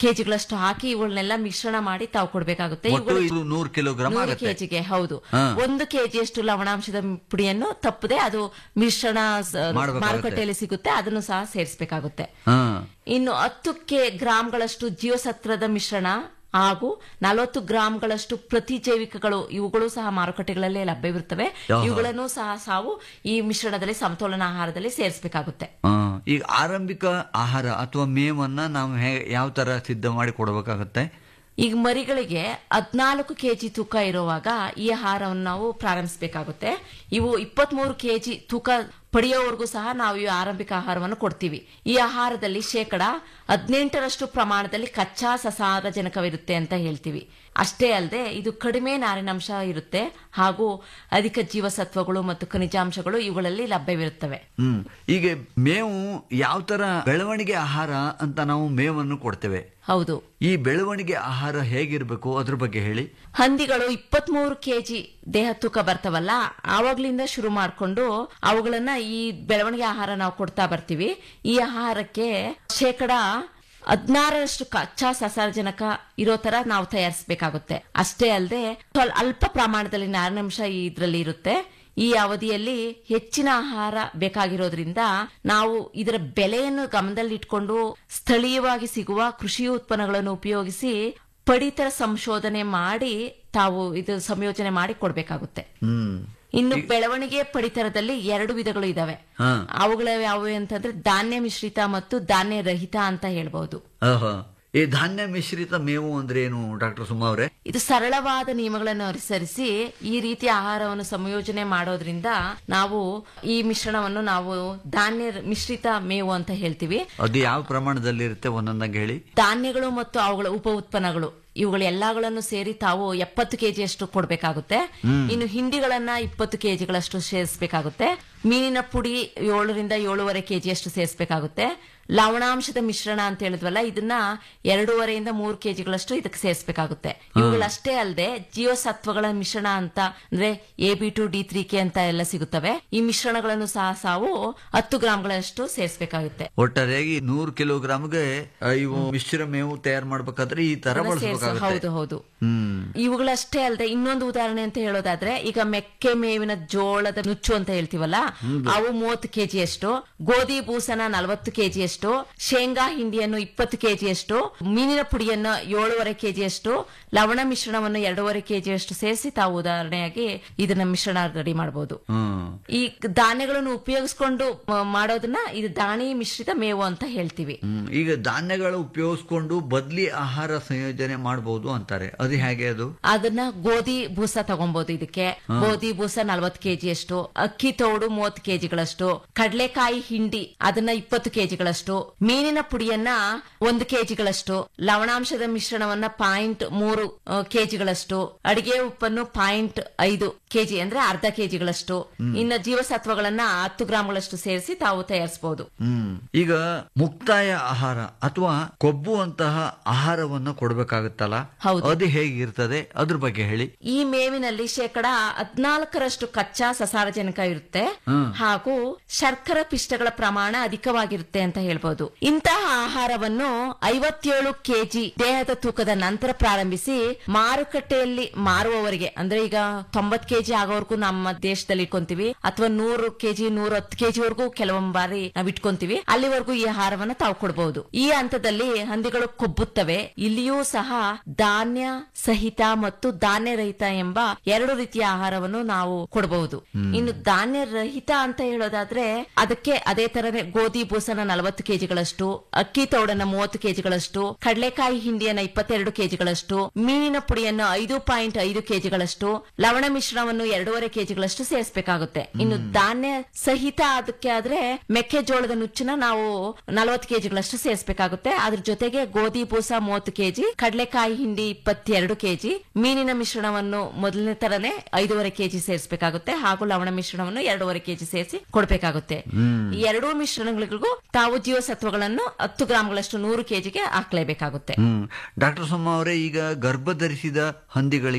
ಕೆಜಿಗಳಷ್ಟು ಹಾಕಿ ಇವುಗಳನ್ನೆಲ್ಲ ಮಿಶ್ರಣ ಮಾಡಿ ತಾವು ಕೊಡ್ಬೇಕಾಗುತ್ತೆ ಒಟ್ಟು ಇವುಗಳು- ಇದು ನೂರು ಕಿಲೋಗ್ರಾಮ್ ನೂರು ಆಗುತ್ತೆ ಕೆಜಿಗೆ ಹೌದು ಹಾ. ಒಂದು ಕೆಜಿಯಷ್ಟು ಲವಣಾಂಶದ ಪುಡಿಯನ್ನು ತಪ್ಪದೆ ಅದು ಮಿಶ್ರಣ ಸ- ಮಾಡ್ಬೇಕಾಗುತ್ತೆ. ಮಾರುಕಟ್ಟೆಯಲ್ಲಿ ಸಿಗುತ್ತೆ ಅದನ್ನು ಸಹ ಸೇರಿಸಬೇಕಾಗುತ್ತೆ ಹಾ ಇನ್ನು ಹತ್ತು ಕೆ ಗ್ರಾಂಗಳಷ್ಟು ಜೀವಸತ್ವದ ಮಿಶ್ರಣ ಹಾಗೂ ನಲವತ್ತು ಗ್ರಾಂಗಳಷ್ಟು ಪ್ರತಿಜೈವಿಕಗಳು ಇವುಗಳು ಸಹ ಮಾರುಕಟ್ಟೆಗಳಲ್ಲಿ ಲಭ್ಯವಿರುತ್ತವೆ ಯಾಹ. ಇವುಗಳನ್ನು ಸಹ ಸಾವು ಈ ಮಿಶ್ರಣದಲ್ಲಿ ಸಮತೋಲನ ಆಹಾರದಲ್ಲಿ ಸೇರಿಸಬೇಕಾಗುತ್ತೆ ಆ, ಈಗ ಆರಂಭಿಕ ಆಹಾರ ಅಥವಾ ಮೇವನ್ನ ನಾವು ಹೇ ಯಾವ ತರ ಸಿದ್ಧ ಮಾಡಿ ಕೊಡಬೇಕಾಗತ್ತೆ ಈಗ ಮರಿಗಳಿಗೆ ಹದ್ನಾಲ್ಕು ಕೆಜಿ ತೂಕ ಇರುವಾಗ ಈ ಆಹಾರವನ್ನು ನಾವು ಪ್ರಾರಂಭಿಸಬೇಕಾಗುತ್ತೆ ಇವು ಇಪ್ಪತ್ಮೂರು ಕೆಜಿ ತೂಕ ಪಡೆಯೋವರೆಗೂ ಸಹ ನಾವು ಈ ಆರಂಭಿಕ ಆಹಾರವನ್ನು ಕೊಡ್ತೀವಿ ಈ ಆಹಾರದಲ್ಲಿ ಶೇಕಡ ಹದಿನೆಂಟರಷ್ಟು ಪ್ರಮಾಣದಲ್ಲಿ ಕಚ್ಚಾ ಸಸಾರಜನಕವಿರುತ್ತೆ ಅಂತ ಹೇಳ್ತೀವಿ ಅಷ್ಟೇ ಅಲ್ಲದೆ ಇದು ಕಡಿಮೆ ನಾರಿನಾಂಶ ಇರುತ್ತೆ ಹಾಗೂ ಅಧಿಕ ಜೀವಸತ್ವಗಳು ಮತ್ತು ಖನಿಜಾಂಶಗಳು ಇವುಗಳಲ್ಲಿ ಲಭ್ಯವಿರುತ್ತವೆ ಹ್ಮ್ ಈಗ ಮೇವು ಯಾವ ತರ ಬೆಳವಣಿಗೆ ಆಹಾರ ಅಂತ ನಾವು ಮೇವನ್ನು ಕೊಡ್ತೇವೆ ಹೌದು ಈ ಬೆಳವಣಿಗೆ ಆಹಾರ ಹೇಗಿರ್ಬೇಕು ಅದ್ರ ಬಗ್ಗೆ ಹೇಳಿ ಹಂದಿಗಳು ಇಪ್ಪತ್ಮೂರು ಕೆಜಿ ದೇಹ ತೂಕ ಬರ್ತವಲ್ಲ ಆವಾಗ್ಲಿಂದ ಶುರು ಮಾಡ್ಕೊಂಡು ಅವುಗಳನ್ನ ಈ ಬೆಳವಣಿಗೆ ಆಹಾರ ನಾವು ಕೊಡ್ತಾ ಬರ್ತೀವಿ ಈ ಆಹಾರಕ್ಕೆ ಶೇಕಡ ಹದಿನಾರರಷ್ಟು ಕಚ್ಚಾ ಸಸಾರಜನಕ ಇರೋ ತರ ನಾವು ತಯಾರಿಸಬೇಕಾಗುತ್ತೆ ಅಷ್ಟೇ ಅಲ್ಲದೆ ಸ್ವಲ್ಪ ಅಲ್ಪ ಪ್ರಮಾಣದಲ್ಲಿ ನಾರಿನಾಂಶ ಇದರಲ್ಲಿ ಇರುತ್ತೆ ಈ ಅವಧಿಯಲ್ಲಿ ಹೆಚ್ಚಿನ ಆಹಾರ ಬೇಕಾಗಿರೋದ್ರಿಂದ ನಾವು ಇದರ ಬೆಲೆಯನ್ನು ಗಮನದಲ್ಲಿಟ್ಕೊಂಡು ಸ್ಥಳೀಯವಾಗಿ ಸಿಗುವ ಕೃಷಿ ಉತ್ಪನ್ನಗಳನ್ನು ಉಪಯೋಗಿಸಿ ಪಡಿತರ ಸಂಶೋಧನೆ ಮಾಡಿ ತಾವು ಇದು ಸಂಯೋಜನೆ ಮಾಡಿ ಕೊಡ್ಬೇಕಾಗುತ್ತೆ ಹ್ಮ್ ಇನ್ನು ಬೆಳವಣಿಗೆ ಪಡಿತರದಲ್ಲಿ ಎರಡು ವಿಧಗಳು ಇದಾವೆ ಹಾ. ಅವುಗಳ ಯಾವುವು ಅಂತಂದ್ರೆ ಧಾನ್ಯ ಮಿಶ್ರಿತ ಮತ್ತು ಧಾನ್ಯ ರಹಿತ ಅಂತ ಹೇಳ್ಬಹುದು ಆಹಾ. ಈ ಧಾನ್ಯ ಮಿಶ್ರಿತ ಮೇವು ಅಂದ್ರೆ ಏನು ಡಾಕ್ಟರ್ ಸುಮಾ ಅವರೇ ಇದು ಸರಳವಾದ ನಿಯಮಗಳನ್ನು ಅನುಸರಿಸಿ ಈ ರೀತಿಯ ಆಹಾರವನ್ನು ಸಂಯೋಜನೆ ಮಾಡೋದ್ರಿಂದ ನಾವು ಈ ಮಿಶ್ರಣವನ್ನು ನಾವು ಧಾನ್ಯ ಮಿಶ್ರಿತ ಮೇವು ಅಂತ ಹೇಳ್ತೀವಿ ಅದು ಯಾವ ಪ್ರಮಾಣದಲ್ಲಿ ಇರುತ್ತೆ ಒಂದೊಂದಾಗಿ ಹೇಳಿ ಧಾನ್ಯಗಳು ಮತ್ತು ಅವುಗಳ ಉಪ ಉತ್ಪನ್ನಗಳು ಇವುಗಳ ಎಲ್ಲಗಳನ್ನು ಸೇರಿ ತಾವು ಎಪ್ಪತ್ತು ಕೆಜಿಯಷ್ಟು ಕೊಡಬೇಕಾಗುತ್ತೆ ಇನ್ನು ಹಿಂಡಿಗಳನ್ನ ಇಪ್ಪತ್ತು ಕೆಜಿಗಳಷ್ಟು ಸೇರಿಸಬೇಕಾಗುತ್ತೆ ಮೀನಿನ ಪುಡಿ ಏಳರಿಂದ ಏಳೂವರೆ ಕೆಜಿಯಷ್ಟು ಸೇರಿಸಬೇಕಾಗುತ್ತೆ ಲವಣಾಂಶದ ಮಿಶ್ರಣ ಅಂತ ಹೇಳಿದ್ವಲ್ಲ ಇದನ್ನ ಎರಡೂವರೆಯಿಂದ ಮೂರು ಕೆಜಿಗಳಷ್ಟು ಇದಕ್ಕೆ ಸೇರಿಸಬೇಕಾಗುತ್ತೆ ಇವುಗಳಷ್ಟೇ ಅಲ್ಲದೆ ಜೀವಸತ್ವಗಳ ಮಿಶ್ರಣ ಅಂತ ಅಂದ್ರೆ A B two D three K ಅಂತ ಎಲ್ಲ ಸಿಗುತ್ತವೆ ಈ ಮಿಶ್ರಣಗಳನ್ನು ಸಹ ಸಾವು ಹತ್ತು ಗ್ರಾಂಗಳಷ್ಟು ಸೇರಿಸಬೇಕಾಗುತ್ತೆ ಒಟ್ಟಾರೆಯಾಗಿ ನೂರು ಕಿಲೋಗ್ರಾಮ್ಗೆ ಆ, ಇವು ಮಿಶ್ರ ಮೇವು ತಯಾರು ಮಾಡ್ಬೇಕಾದ್ರೆ ಈ ತರ ಅದನ್ನ ಸೇರ್ಸ- ಬಳಸಬೇಕಾಗುತ್ತೆ ಹೌದು ಹೌದು ಹ್ಮ್ ಇವುಗಳಷ್ಟೇ ಅಲ್ಲದೆ ಇನ್ನೊಂದು ಉದಾಹರಣೆ ಅಂತ ಹೇಳೋದಾದ್ರೆ ಈಗ ಮೆಕ್ಕೆ ಮೇವಿನ ಜೋಳದ ನುಚ್ಚು ಅಂತ ಹೇಳ್ತೀವಲ್ಲ ಅವು ಮೂವತ್ತು ಕೆಜಿಯಷ್ಟು ಗೋಧಿ ಬೂಸನ ನಲವತ್ತು ಕೆಜಿಯಷ್ಟು ಶೇಂಗಾ ಹಿಂಡಿಯನ್ನು ಇಪ್ಪತ್ತು ಕೆಜಿಯಷ್ಟು ಮೀನಿನ ಪುಡಿಯನ್ನು ಏಳೂವರೆ ಕೆಜಿಯಷ್ಟು ಲವಣ ಮಿಶ್ರಣವನ್ನು ಎರಡೂವರೆ ಕೆಜಿಯಷ್ಟು ಸೇರಿಸಿ ತಾವು ಉದಾಹರಣೆಯಾಗಿ ಇದನ್ನ ಮಿಶ್ರಣ ರೆಡಿ ಮಾಡಬಹುದು ಹ್ಮ್ ಈ ಧಾನ್ಯಗಳನ್ನು ಉಪಯೋಗಿಸ್ಕೊಂಡು ಮ- ಮಾಡೋದನ್ನ ಇದು ದಾಣಿ ಮಿಶ್ರಿತ ಮೇವು ಅಂತ ಹೇಳ್ತೀವಿ ಹ್ಮ್. ಈಗ ಧಾನ್ಯಗಳು ಉಪಯೋಗಿಸ್ಕೊಂಡು ಬದ್ಲಿ ಆಹಾರ ಸಂಯೋಜನೆ ಮಾಡಬಹುದು ಅಂತಾರೆ ಅದು ಹೇಗೆ ಅದು ಅದನ್ನ ಗೋಧಿ ಬೂಸ ತಗೊಬಹುದು ಇದಕ್ಕೆ ಗೋಧಿ ಬೂಸ ನಲ್ವತ್ತು ಕೆಜಿಯಷ್ಟು ಅಕ್ಕಿ ತೌಡು ಮೂವತ್ತು ಕೆಜಿಗಳಷ್ಟು ಕಡಲೆಕಾಯಿ ಹಿಂಡಿ ಅದನ್ನ ಇಪ್ಪತ್ತು ಕೆಜಿಗಳಷ್ಟು ಮೀನಿನ ಪುಡಿಯನ್ನ ಒಂದು ಕೆಜಿಗಳಷ್ಟು ಲವಣಾಂಶದ ಮಿಶ್ರಣವನ್ನ ಪಾಯಿಂಟ್ ಮೂರು ಆ, ಕೆಜಿಗಳಷ್ಟು ಅಡಿಗೆ ಉಪ್ಪನ್ನು ಪಾಯಿಂಟ್ ಐದು ಕೆಜಿ ಅಂದ್ರೆ ಅರ್ಧ ಕೆಜಿಗಳಷ್ಟು ಇನ್ನು ಜೀವಸತ್ವಗಳನ್ನ ಹತ್ತು ಗ್ರಾಂಗಳಷ್ಟು ಸೇರಿಸಿ ತಾವು ತಯಾರಿಸಬಹುದು ಹ್ಮ್ ಈಗ ಮುಕ್ತಾಯ ಆಹಾರ ಅಥವಾ ಕೊಬ್ಬು ಅಂತಹ ಆಹಾರವನ್ನ ಕೊಡ್ಬೇಕಾಗುತ್ತಲ್ಲ ಹೌದು. ಅದು ಹೇಗಿರ್ತದೆ ಅದ್ರ ಬಗ್ಗೆ ಹೇಳಿ ಈ ಮೇವಿನಲ್ಲಿ ಶೇಕಡ ಹದಿನಾಲ್ಕರಷ್ಟು ಕಚ್ಚಾ ಸಸಾರಜನಕ ಇರುತ್ತೆ ಹಾಗೂ ಶರ್ಕರ ಪಿಷ್ಟಗಳ ಪ್ರಮಾಣ ಅಧಿಕವಾಗಿರುತ್ತೆ ಅಂತ ಹೇಳ್ಬೋದು ಇಂತಹ ಆಹಾರವನ್ನು ಐವತ್ತೇಳು ಕೆಜಿ ದೇಹದ ತೂಕದ ನಂತರ ಪ್ರಾರಂಭಿಸಿ ಮಾರುಕಟ್ಟೆಯಲ್ಲಿ ಮಾರುವವರಿಗೆ ಅಂದ್ರೆ ಈಗ ತೊಂಬತ್ ಕೆಜಿ ಆಗೋವರೆಗೂ ನಮ್ಮ ದೇಶದಲ್ಲಿ ಇಟ್ಕೊಂತೀವಿ ಅಥವಾ ನೂರು ಕೆಜಿ ನೂರ ಹತ್ತು ಕೆಜಿ ವರೆಗೂ ಕೆಲವೊಂದು ಬಾರಿ ನಾವು ಇಟ್ಕೊಂತೀವಿ ಅಲ್ಲಿವರೆಗೂ ಈ ಆಹಾರವನ್ನ ತಾವು ಕೊಡಬಹುದು ಈ ಹಂತದಲ್ಲಿ ಹಂದಿಗಳು ಕೊಬ್ಬುತ್ತವೆ ಇಲ್ಲಿಯೂ ಸಹ ಧಾನ್ಯ ಸಹಿತ ಮತ್ತು ಧಾನ್ಯ ರಹಿತ ಎಂಬ ಎರಡು ರೀತಿಯ ಆಹಾರವನ್ನು ನಾವು ಕೊಡಬಹುದು ಇನ್ನು ಧಾನ್ಯ ರಹಿತ ಅಂತ ಹೇಳೋದಾದ್ರೆ ಅದಕ್ಕೆ ಅದೇ ತರನೇ ಗೋಧಿ ಬೂಸನ ನಲವತ್ತು ಕೆಜಿಗಳಷ್ಟು ಅಕ್ಕಿ ತೌಡನ್ನ ಮೂವತ್ತು ಕೆಜಿಗಳಷ್ಟು ಕಡಲೆಕಾಯಿ ಹಿಂಡಿಯನ್ನ ಇಪ್ಪತ್ತೆರಡು ಕೆಜಿಗಳಷ್ಟು ಮೀನಿನ ಪುಡಿಯನ್ನು ಐದು ಪಾಯಿಂಟ್ ಐದು ಕೆಜಿಗಳಷ್ಟು ಲವಣ ಮಿಶ್ರಣವನ್ನು ಎರಡೂವರೆ ಕೆಜಿಗಳಷ್ಟು ಸೇರಿಸಬೇಕಾಗುತ್ತೆ ಇನ್ನು ಧಾನ್ಯ ಸಹಿತ ಅದಕ್ಕೆ ಆದ್ರೆ ಮೆಕ್ಕೆಜೋಳದ ನುಚ್ಚನ್ನ ನಾವು ನಲವತ್ತು ಕೆಜಿಗಳಷ್ಟು ಸೇರಿಸಬೇಕಾಗುತ್ತೆ ಅದ್ರ ಜೊತೆಗೆ ಗೋಧಿ ಬೂಸ ಮೂವತ್ತು ಕೆಜಿ ಕಡಲೆಕಾಯಿ ಹಿಂಡಿ ಇಪ್ಪತ್ತೆರಡು ಕೆಜಿ ಮೀನಿನ ಮಿಶ್ರಣವನ್ನು ಮೊದಲನೇ ತರನೇ ಐದೂವರೆ ಕೆಜಿ ಸೇರಿಸಬೇಕಾಗುತ್ತೆ ಹಾಗೂ ಲವಣ ಮಿಶ್ರಣವನ್ನು ಎರಡೂವರೆ ಕೆಜಿ ಸೇರಿಸಿ ಕೊಡಬೇಕಾಗುತ್ತೆ ಈ ಎರಡೂ ಮಿಶ್ರಣಗಳಿಗೂ ತಾವು ಜೀವಸತ್ವಗಳನ್ನು ಹತ್ತು ಗ್ರಾಂಗಳಷ್ಟು ನೂರು ಕೆಜಿಗೆ ಹಾಕ್ಲೇಬೇಕಾಗುತ್ತೆ ಹ್ಮ್ ಡಾಕ್ಟರ್ ಸುಮ್ಮ ಅವರೇ ಈಗ ಗರ್ಭ ಧರಿಸಿದ ಹಂದಿಗಳಿಗೆ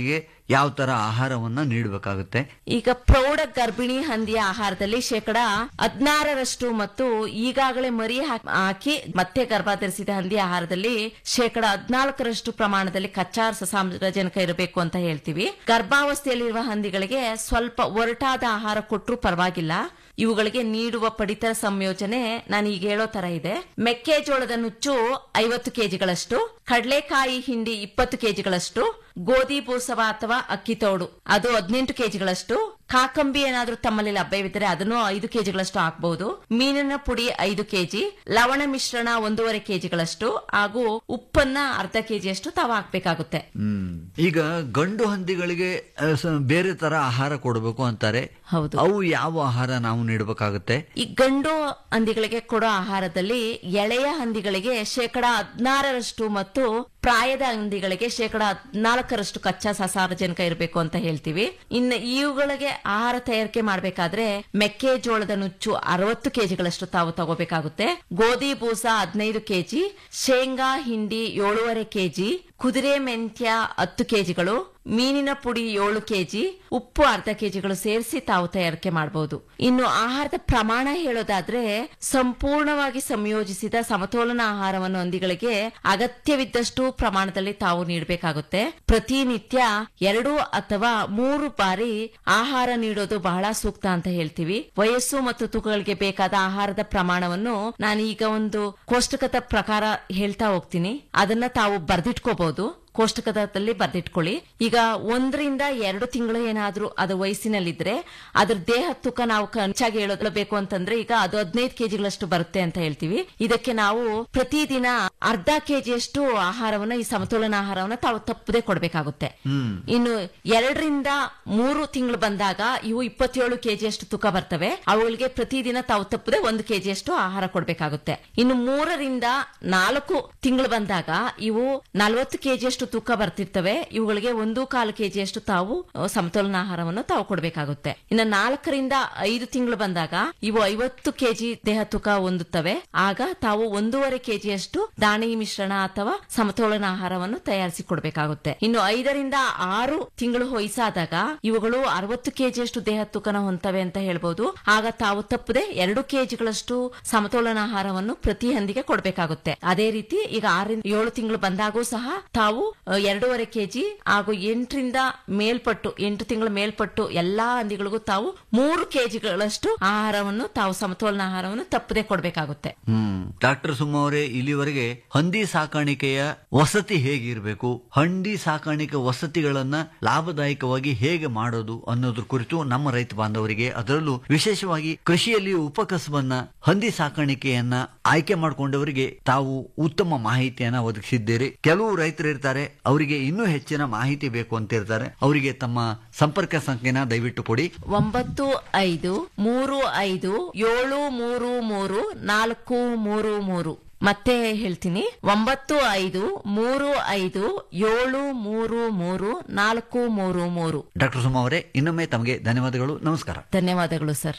ಯಾವ ತರ ಆಹಾರವನ್ನ ನೀಡಬೇಕಾಗುತ್ತೆ ಈಗ ಪ್ರೌಢ ಗರ್ಭಿಣಿ ಹಂದಿಯ ಆಹಾರದಲ್ಲಿ ಶೇಕಡ ಹದಿನಾರರಷ್ಟು ಮತ್ತು ಈಗಾಗಲೇ ಮರಿ ಹಾಕ್- ಹಾಕಿ ಮತ್ತೆ ಗರ್ಭ ಧರಿಸಿದ ಹಂದಿಯ ಆಹಾರದಲ್ಲಿ ಶೇಕಡ ಹದಿನಾಲ್ಕರಷ್ಟು ಪ್ರಮಾಣದಲ್ಲಿ ಕಚ್ಚಾ ಸಾಮ್ರಜನಕ ಇರಬೇಕು ಅಂತ ಹೇಳ್ತೀವಿ ಗರ್ಭಾವಸ್ಥೆಯಲ್ಲಿರುವ ಹಂದಿಗಳಿಗೆ ಸ್ವಲ್ಪ ಒರಟಾದ ಆಹಾರ ಕೊಟ್ಟರು ಪರವಾಗಿಲ್ಲ ಇವುಗಳಿಗೆ ನೀಡುವ ಪಡಿತರ ಸಂಯೋಜನೆ ನಾನು ಈಗ ಹೇಳೋ ತರ ಇದೆ ಮೆಕ್ಕೆಜೋಳದ ನುಚ್ಚು ಐವತ್ತು ಕೆಜಿಗಳಷ್ಟು ಕಡಲೆಕಾಯಿ ಹಿಂಡಿ ಇಪ್ಪತ್ತು ಕೆಜಿಗಳಷ್ಟು ಗೋಧಿ ಬೂಸವ ಅಥವಾ ಅಕ್ಕಿ ತೋಡು ಅದು ಹದಿನೆಂಟು ಕೆಜಿಗಳಷ್ಟು ಕಾಕಂಬಿ ಏನಾದ್ರೂ ತಮ್ಮಲ್ಲಿ ಲಭ್ಯವಿದ್ದರೆ ಅದನ್ನು ಐದು ಕೆಜಿಗಳಷ್ಟು ಹಾಕಬಹುದು ಮೀನಿನ ಪುಡಿ ಐದು ಕೆಜಿ ಲವಣ ಮಿಶ್ರಣ ಒಂದೂವರೆ ಕೆಜಿಗಳಷ್ಟು ಹಾಗೂ ಉಪ್ಪನ್ನ ಅರ್ಧ ಕೆಜಿಯಷ್ಟು ತಾವು ಹಾಕ್ಬೇಕಾಗುತ್ತೆ ಹ್ಮ್ ಈಗ ಗಂಡು ಹಂದಿಗಳಿಗೆ ಆ, ಸ- ಬೇರೆ ತರ ಆಹಾರ ಕೊಡಬೇಕು ಅಂತಾರೆ ಹೌದು ಅವು ಯಾವ ಆಹಾರ ನಾವು ನೀಡಬೇಕಾಗುತ್ತೆ ಈ ಗಂಡು ಹಂದಿಗಳಿಗೆ ಕೊಡೋ ಆಹಾರದಲ್ಲಿ ಎಳೆಯ ಹಂದಿಗಳಿಗೆ ಶೇಕಡ ಹದಿನಾರರಷ್ಟು ಮತ್ತು ಪ್ರಾಯದ ಹಂದಿಗಳಿಗೆ ಶೇಕಡ ಹದಿನಾಲ್ಕರಷ್ಟು ಕಚ್ಚಾ ಸಸಾರಜನಕ ಇರಬೇಕು ಅಂತ ಹೇಳ್ತೀವಿ ಇನ್ನು ಇವುಗಳಿಗೆ ಆಹಾರ ತಯಾರಿಕೆ ಮಾಡಬೇಕಾದ್ರೆ ಮೆಕ್ಕೆಜೋಳದ ನುಚ್ಚು ಅರವತ್ತು ಕೆಜಿಗಳಷ್ಟು ತಾವು ತಗೋಬೇಕಾಗುತ್ತೆ ಗೋಧಿ ಬೂಸ ಹದಿನೈದು ಕೆಜಿ ಶೇಂಗಾ ಹಿಂಡಿ ಏಳೂವರೆ ಕೆಜಿ ಕುದುರೆ ಮೆಂತ್ಯ ಹತ್ತು ಕೆಜಿಗಳು ಮೀನಿನ ಪುಡಿ ಏಳು ಕೆಜಿ ಉಪ್ಪು ಅರ್ಧ ಕೆಜಿಗಳು ಸೇರಿಸಿ ತಾವು ತಯಾರಿಕೆ ಮಾಡಬಹುದು ಇನ್ನು ಆಹಾರದ ಪ್ರಮಾಣ ಹೇಳೋದಾದ್ರೆ ಸಂಪೂರ್ಣವಾಗಿ ಸಂಯೋಜಿಸಿದ ಸಮತೋಲನ ಆಹಾರವನ್ನು ಹಂದಿಗಳಿಗೆ ಅಗತ್ಯವಿದ್ದಷ್ಟು ಪ್ರಮಾಣದಲ್ಲಿ ತಾವು ನೀಡಬೇಕಾಗುತ್ತೆ ಪ್ರತಿನಿತ್ಯ ಎರಡು ಅಥವಾ ಮೂರು ಬಾರಿ ಆಹಾರ ನೀಡೋದು ಬಹಳ ಸೂಕ್ತ ಅಂತ ಹೇಳ್ತೀವಿ ವಯಸ್ಸು ಮತ್ತು ತೂಕಗಳಿಗೆ ಬೇಕಾದ ಆಹಾರದ ಪ್ರಮಾಣವನ್ನು ನಾನು ಈಗ ಒಂದು ಕೋಷ್ಟಕದ ಪ್ರಕಾರ ಹೇಳ್ತಾ ಹೋಗ್ತೀನಿ ಅದನ್ನ ತಾವು ಬರ್ದಿಟ್ಕೋಬಹುದು ಕೋಷ್ಟಕದಲ್ಲಿ ಬರ್ದಿಟ್ಕೊಳ್ಳಿ ಈಗ ಒಂದರಿಂದ ಎರಡು ತಿಂಗಳು ಏನಾದ್ರೂ ಅದು ವಯಸ್ಸಿನಲ್ಲಿದ್ರೆ ಅದ್ರ ದೇಹ ತೂಕ ನಾವು ಕಂಚಾಗಿ ಹೇಳಬೇಕು ಅಂತಂದ್ರೆ ಈಗ ಅದು ಹದಿನೈದು ಕೆಜಿಗಳಷ್ಟು ಬರುತ್ತೆ ಅಂತ ಹೇಳ್ತೀವಿ ಇದಕ್ಕೆ ನಾವು ಪ್ರತಿದಿನ ಅರ್ಧ ಕೆಜಿಯಷ್ಟು ಆಹಾರವನ್ನ ಈ ಸಮತೋಲನ ಆಹಾರವನ್ನ ತಾವು ತಪ್ಪದೆ ಕೊಡಬೇಕಾಗುತ್ತೆ ಇನ್ನು ಎರಡರಿಂದ ಮೂರು ತಿಂಗಳು ಬಂದಾಗ ಇವು ಇಪ್ಪತ್ತೇಳು ಕೆಜಿಯಷ್ಟು ತೂಕ ಬರ್ತವೆ ಅವುಗಳಿಗೆ ಪ್ರತಿದಿನ ತಾವು ತಪ್ಪದೆ ಒಂದು ಕೆಜಿಯಷ್ಟು ಆಹಾರ ಕೊಡಬೇಕಾಗುತ್ತೆ ಇನ್ನು ಮೂರರಿಂದ ನಾಲ್ಕು ತಿಂಗಳು ಬಂದಾಗ ಇವು ನಲವತ್ತು ಕೆಜಿಯಷ್ಟು ತೂಕ ಬರ್ತಿರ್ತವೆ ಇವುಗಳಿಗೆ ಒಂದು ಕಾಲು ಕೆಜಿಯಷ್ಟು ತಾವು ಅಹ್, ಸಮತೋಲನ ಆಹಾರವನ್ನು ತಾವು ಕೊಡಬೇಕಾಗುತ್ತೆ ಇನ್ನು ನಾಲ್ಕರಿಂದ ಐದು ತಿಂಗಳು ಬಂದಾಗ ಇವು ಐವತ್ತು ಕೆಜಿ ದೇಹ ತೂಕ ಹೊಂದುತ್ತವೆ ಆಗ ತಾವು ಒಂದೂವರೆ ಕೆಜಿಯಷ್ಟು ದಾಣಿ ಮಿಶ್ರಣ ಅಥವಾ ಸಮತೋಲನ ಆಹಾರವನ್ನು ತಯಾರಿಸಿ ಕೊಡಬೇಕಾಗುತ್ತೆ ಇನ್ನು ಐದರಿಂದ ಆರು ತಿಂಗಳು ವಯಸ್ಸಾದಾಗ ಇವುಗಳು ಅರವತ್ತು ಕೆಜಿಯಷ್ಟು ದೇಹ ತೂಕನ ಹೊಂತವೆ ಅಂತ ಹೇಳ್ಬೋದು ಆಗ ತಾವು ತಪ್ಪದೆ ಎರಡು ಕೆಜಿಗಳಷ್ಟು ಸಮತೋಲನ ಆಹಾರವನ್ನು ಪ್ರತಿ ಹಂದಿಗೆ ಕೊಡಬೇಕಾಗುತ್ತೆ ಅದೇ ರೀತಿ ಈಗ ಆರರಿಂದ ಏಳು ತಿಂಗಳು ಬಂದಾಗೂ ಸಹ ತಾವು ಅಹ್, ಎರಡೂವರೆ ಕೆಜಿ ಹಾಗೂ ಎಂಟರಿಂದ ಮೇಲ್ಪಟ್ಟು ಎಂಟು ತಿಂಗಳ ಮೇಲ್ಪಟ್ಟು ಎಲ್ಲಾ ಹಂದಿಗಳಿಗೂ ತಾವು ಮೂರು ಕೆಜಿಗಳಷ್ಟು ಆಹಾರವನ್ನು ತಾವು ಸಮತೋಲನ ಆಹಾರವನ್ನು ತಪ್ಪದೆ ಕೊಡಬೇಕಾಗುತ್ತೆ ಹ್ಮ್ ಡಾಕ್ಟರ್ ಸುಮ್ಮ ಅವರೇ ಇಲ್ಲಿವರೆಗೆ ಹಂದಿ ಸಾಕಾಣಿಕೆಯ ವಸತಿ ಹೇಗಿರಬೇಕು ಹಂದಿ ಸಾಕಾಣಿಕೆ ವಸತಿಗಳನ್ನ ಲಾಭದಾಯಕವಾಗಿ ಹೇಗೆ ಮಾಡೋದು ಅನ್ನೋದ್ರ ಕುರಿತು ನಮ್ಮ ರೈತ ಬಾಂಧವರಿಗೆ ಅದರಲ್ಲೂ ವಿಶೇಷವಾಗಿ ಕೃಷಿಯಲ್ಲಿ ಉಪಕಸಬನ್ನ ಹಂದಿ ಸಾಕಾಣಿಕೆಯನ್ನ ಆಯ್ಕೆ ಮಾಡಿಕೊಂಡವರಿಗೆ ತಾವು ಉತ್ತಮ ಮಾಹಿತಿಯನ್ನ ಒದಗಿಸಿದ್ದೀರಿ ಕೆಲವು ರೈತರು ಇರ್ತಾರೆ ಅವರಿಗೆ ಇನ್ನೂ ಹೆಚ್ಚಿನ ಮಾಹಿತಿ ಬೇಕು ಅಂತ ಇರ್ತಾರೆ ಅವರಿಗೆ ತಮ್ಮ ಸಂಪರ್ಕ ಸಂಖ್ಯೆನ ದಯವಿಟ್ಟು ಕೊಡಿ ಒಂಬತ್ತು ಐದು ಮೂರು ಐದು ಏಳು ಮೂರು ಮೂರು ನಾಲ್ಕು ಮೂರು ಮೂರು ಮತ್ತೆ ಹೇಳ್ತೀನಿ ಒಂಬತ್ತು ಐದು ಮೂರು ಐದು ಏಳು ಮೂರು ಮೂರು ನಾಲ್ಕು ಮೂರು ಮೂರು ಡಾಕ್ಟರ್ ಸುಮ್ಮ ಅವರೇ ಇನ್ನೊಮ್ಮೆ ತಮಗೆ ಧನ್ಯವಾದಗಳು ನಮಸ್ಕಾರ ಧನ್ಯವಾದಗಳು ಸರ್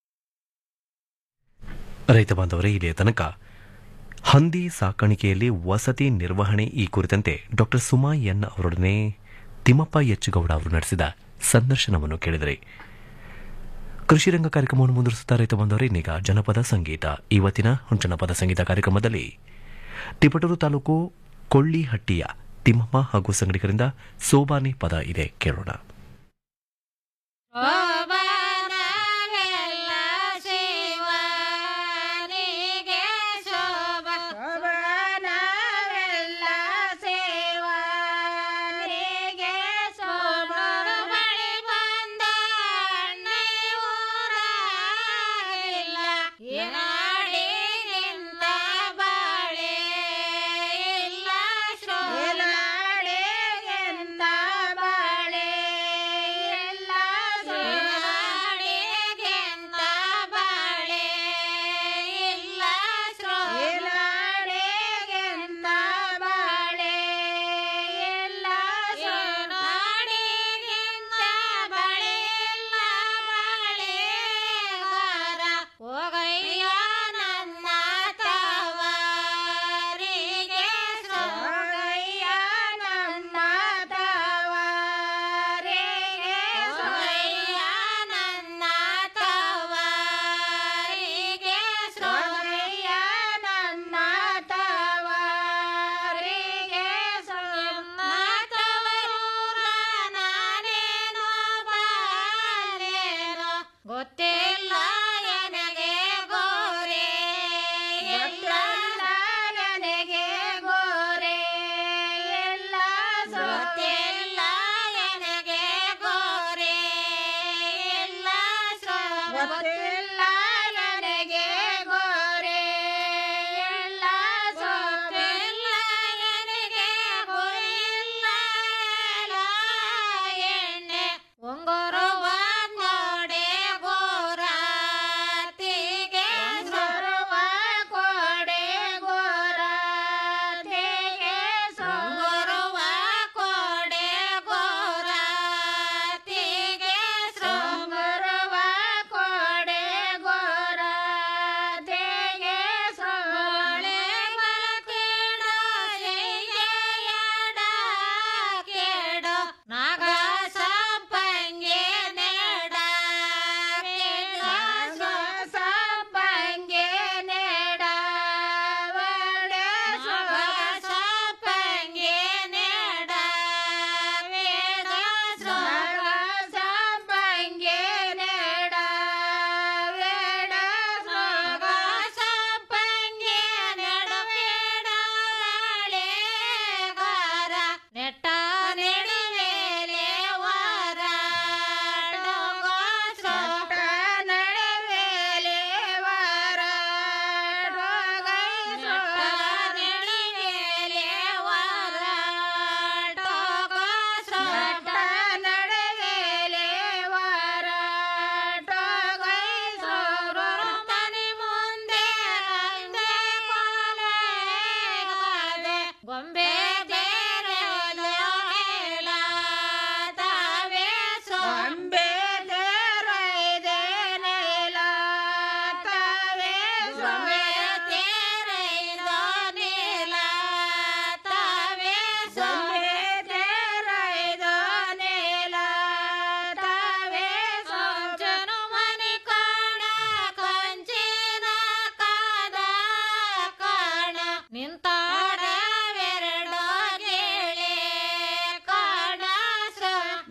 ರೈತ ಬಾಂಧವರೇ ಇಲ್ಲಿಯ ತನಕ ಹಂದಿ ಸಾಕಾಣಿಕೆಯಲ್ಲಿ ವಸತಿ ನಿರ್ವಹಣೆ ಈ ಕುರಿತಂತೆ ಡಾಕ್ಟರ್ ಸುಮಾ ಎನ್ ಅವರೊಡನೆ ತಿಮ್ಮಪ್ಪ ಎಚ್ ಗೌಡ ಅವರು ನಡೆಸಿದ ಸಂದರ್ಶನವನ್ನು ಕೇಳಿದರೆ ಕೃಷಿ ರಂಗ ಕಾರ್ಯಕ್ರಮವನ್ನು ಮುಂದುವರಿಸುತ್ತಾ ರೈತ ಬಾಂಧವರೇ ಇನ್ನೀಗ ಜನಪದ ಸಂಗೀತ ಇವತ್ತಿನ ಜನಪದ ಸಂಗೀತ ಕಾರ್ಯಕ್ರಮದಲ್ಲಿ ತಿಪಟೂರು ತಾಲೂಕು ಕೊಳ್ಳಿಹಟ್ಟಿಯ ತಿಮ್ಮಮ್ಮ ಹಾಗೂ ಸಂಗಡಿಗರಿಂದ ಸೋಬಾನೆ ಪದ ಇದೆ ಕೇಳೋಣ ಶೋಭನವೆಲ್ಲ ಶಿವನಿಗೆ ಶೋಭ ಶೋಭನವೆಲ್ಲ ಶಿವನಿಗೆ ಶೋಭ ಬಳಿ ಬಂದ ಊರಾಗಿಲ್ಲ ನಾಡಿಗಿಂತ ಬಾಳೆ ಇಲ್ಲ ಶೋಭ ಬಾಳೆ ಇಲ್ಲ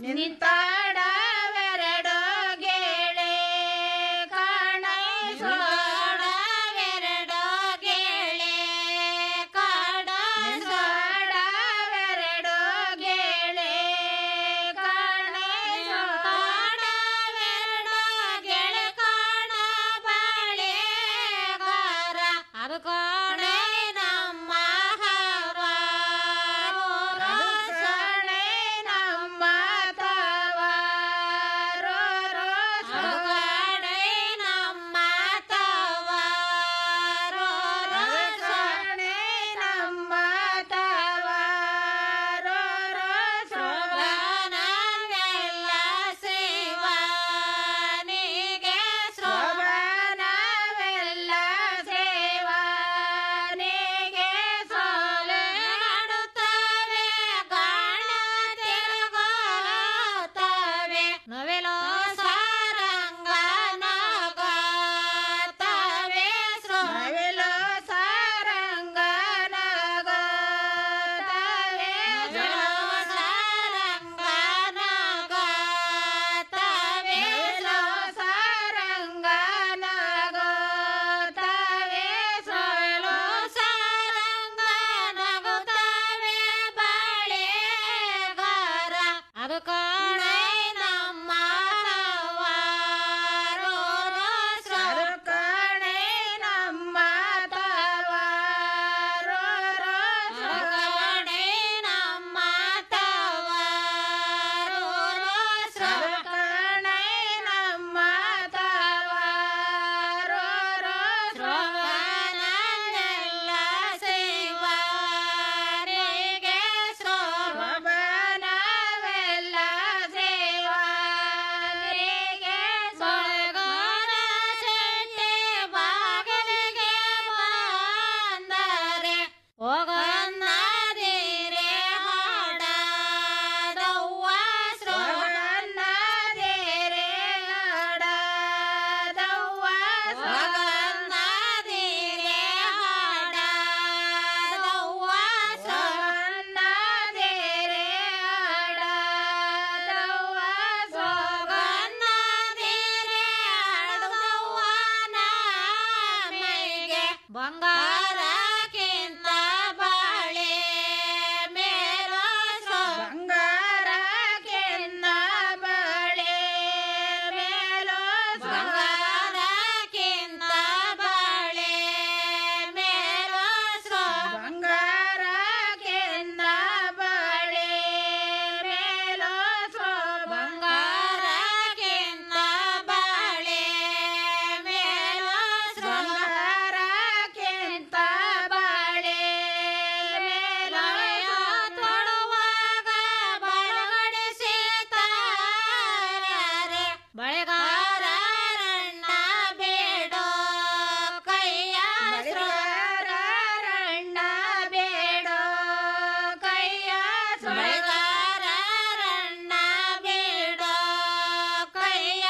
ನಿಂತಾಡವೆರಡು ಗೆಳೆ ಕಾಣಿಸೋಡವೆರಡು ಗೆಳೆ ಕಾಣಿಸೋಡವೆರಡು ಗೆಳೆ ಕಾಣಿಸೋಡವೆರಡು ಗೆಳೆ ಕಾಣ ಬಾಳೆಗಾರ ಅದು ಕಾಣೆ ನಮ್ಮ ಹವಾರು ಸಣೆ ನಮ್ಮ ತವಾರು ಸಣೆ ನಮ್ಮ ತವಾರು ಸಣೆ ನಮ್ಮ ತವಾರು ಸೋಬನವೆಲ್ಲ ಸೇವಾನಿಗೆ ಸೋಬನವೆಲ್ಲ ಸೇವಾನಿಗೆ ಸೋಲೆ ಆಡುತ್ತವೆ ಗಾಣ ತಿರುಗುತ್ತವೆ ನವೆಲೋ ಸಾರಂಗ ನಗುತ್ತವೆ ನವೆಲೋ ಸಾರಂಗ ನಗುತ್ತವೆ ಸಾರಂಗ ನಗುತ್ತವೆ ಸಾರಂಗ ನಗುತ್ತವೆ ಸೋಲೋ ಸಾರಂಗ ನಗುತ್ತವೆ ಬಾಳೆಗಾರ ಅದು ಕಾಣೆ ನಮ್ಮ ತವಾರು ಅದು ಕಾಣೆ ನಮ್ಮ ತವಾರು ಅದು ಕಾಣೆ ನಮ್ಮ ತವಾರು ಅದು ಕಾಣೆ ನಮ್ಮ ತವಾರು ಶ್ರವಣನೆಲ್ಲ ಸೇವಾರಿಗೆ ಶೋಭನವೆಲ್ಲ ಸೇವಾರಿಗೆ ಸ್ವರ್ಗರ ಶೆಟ್ಟಿ ಬಾಗಿಲಿಗೆ ಬಂದರೆ ಹೋಗನ್ನದಿರೆ ಹಾಡದವ್ವ ಸ್ವರ್ಗನ್ನದಿರೆ ಹಾಡದವ್ವ ಸ್ವರ್ಗನ್ನದಿರೆ ಹಾಡದವ್ವ ಸ್ವರ್ಗನ್ನದಿರೆ ಹಾಡದವ್ವ ಸ್ವರ್ಗನ್ನದಿರೆ ಹಾಡದವ್ವ ನಮಗೆ ಬಂಗಾರಕ್ಕಿಂತ ಬಾಳೆ ಮೇಲೋ ಬಂಗಾರಕ್ಕಿಂತ ಬಾಳೆ ಮೇಲೋ ಬಂಗಾರಕ್ಕಿಂತ ಬಾಳೆ ಮೇಲೋ ಬಂಗಾರಕ್ಕಿಂತ ಬಾಳೆ ಮೇಲೋ ಬಂಗಾರಕ್ಕಿಂತ ಬಾಳೆ ಮೇಲೋ ಬಂಗಾರಕ್ಕಿಂತ ಬಾಳೆ ಮೇಲೋ ತೊಡುವಾಗ ಬಳಗಡಿಸಿ ತಾರರೆ ಬಳೆಗಾರಣ್ಣ ಬೇಡೋ ಕೈಯ ಬಳೆಗಾರಣ್ಣ ಬೇಡೋ ಕೈಯ ಬಳೆಗಾರಣ್ಣ ಬೇಡೋ ಕೈಯ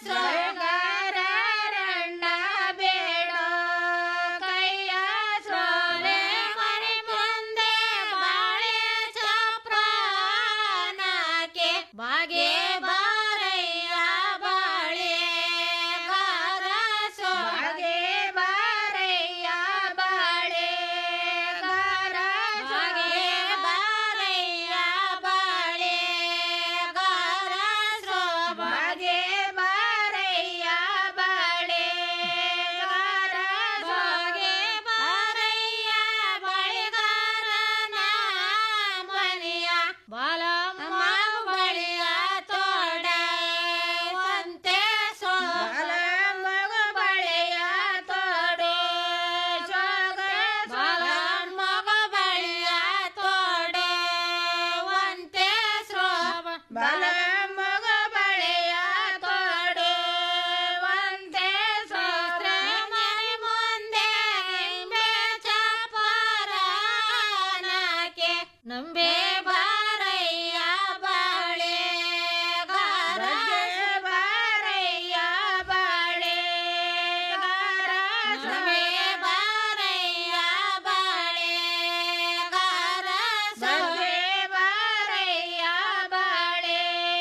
ಬಳೆಗಾರಣ್ಣ ಬೇಡೋ ಕೈಯ ಸೋಲೆ ಮರಿ ಮುಂದೆ ಬಾಳೆ ಚಪ್ರಾನಕ್ಕೆ ಬಾಗೆ ಬಾರಯ್ಯ ಬಾಳೆ ಗಾರ ಸೋ ಬಾಗೆ ಬಾರಯ್ಯ ಬಾಳೆ ಗಾರ ಬಾಗೆ ಬಾರಯ್ಯ ಬಾಳೆ ಗಾರ ಸೋ ಬಾಗೆ ಬಾರಯ್ಯ ಬಾಳೆ ಗಾರ ಬಾಗೆ ಬಾರಯ್ಯ ಬಳಿಗಾರನ ಮನೆಯ ಬಾಲಮ್ಮ ಬಳಿಯ ತೋಡ ಒಂತೆ ಸೋ ಬಾಲಮ್ಮ ಬಳಿಯ ತೋಡೆ ಜೋಗ ಬಾಲಮ್ಮ ಬಳಿಯ ತೋಡೆ ಒಂತೆ ಸೋ ಬಾಲಮ್ಮ ಬಳಿಯ ತೋಡೆ ಒಂತೆ ಸೋತ್ರ ಮನೆ ಮುಂದೆ ನಿಂಬೆ ಚಾಪರಾನಕ್ಕೆ ನಂಬೆ ಬಾರಯ್ಯ ಬಾಳೆ ಗಾರ ಬಾರಯ್ಯ ಬಾಳೆ ಗಾರ ನಂಬೆ ಬಾರಯ್ಯ ಬಾಳೆ ಗಾರ ಸಂಬೆ ಬಾರಯ್ಯ ಬಾಳೆ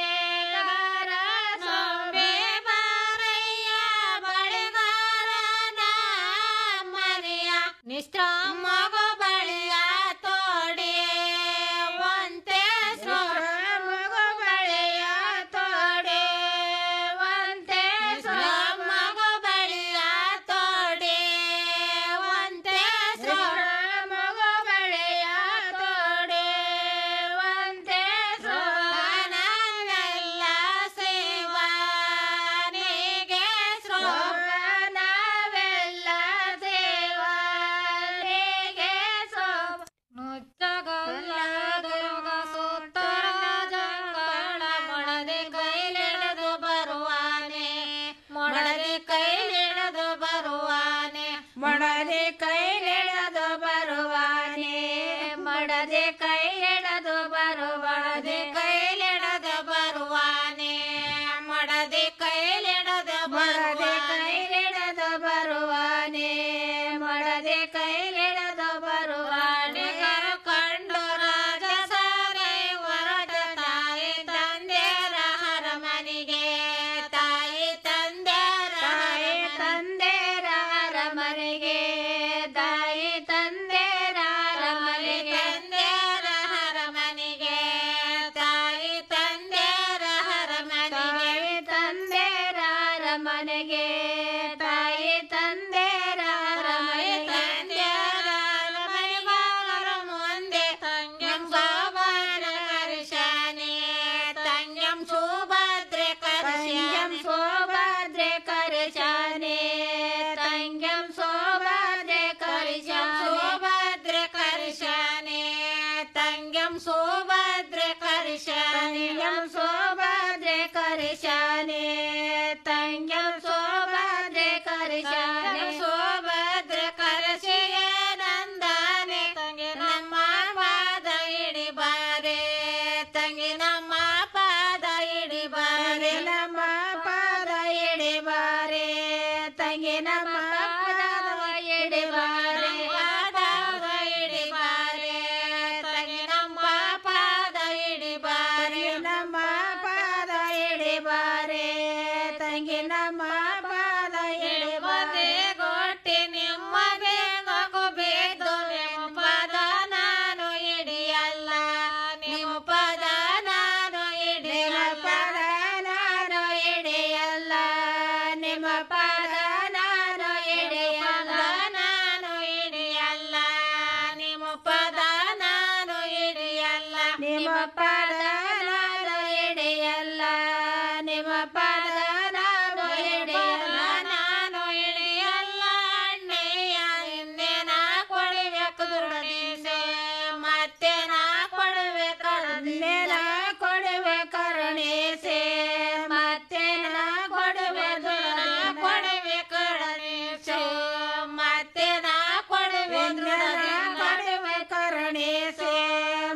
ಕೈಲಿಡದ ಬರುವಾನೆ ಮಡದಿ ಕೈಲಿಡದ ಮಡದಿ ಕೈಲಿಡದ ಬರುವಾನೆ ಮಡದಿ ಕೈಲಿಡದ ಬರುವಾನೆ ಕರಕಂಡು ರಾಜ ಸಾರೆ ಹೊರಟ ತಾಯಿ ತಂದೆರ ಹರಮನಿಗೆ ತಾಯಿ ತಂದೆರ ತಾಯಿ ತಂದೆರ ಹರಮನಿಗೆ ತಾಯಿ ತಂದೆರ ಹರಮನಿಗೆ ತಂದೆರ ಹರಮನಿಗೆ ತಾಯಿ ತಂದೆರ ಹರಮನಿಗೆ ತಂದೆರ ಹರಮನೆಗೆ ತಾಯಿ ತಂದೆರ ಹರಮನೆಗೆ ತಂದೆರ ಹರಮನೆಗಾರ ಮುಂದೆ ತಂಗಂ ಸೋಬಾನ ಕರ್ಶಾನೆ ತಂಗಂ ಸುಭದ್ರೆ ಕರ್ಶಾನೆ ಸೋಭದ್ರೆ ಕರ್ಶಾನೆ ತಂಗಂ ಸೋಭದ್ರೆ ಕರ್ಶಾನೆ ಸೋಭದ್ರೆ ಕರ್ಶಾನೆ ತಂಗಂ ಸೋಭದ್ರೆ ಕರ್ಶಾನೆ ಸೋಭದ್ರೆ ಕರ್ಶಾನೆ ತಂಗಂ ಸೋಭದ್ರೆ ಕರ್ಶಾನೆ ಸೋಭದ್ರೆ ಕರ್ಶಿಗೆ ನಂದಾನೆ ತಂಗಿ ನಮ್ಮ ಪಾದ ಹಿಡಿಬಾರೆ ತಂಗಿ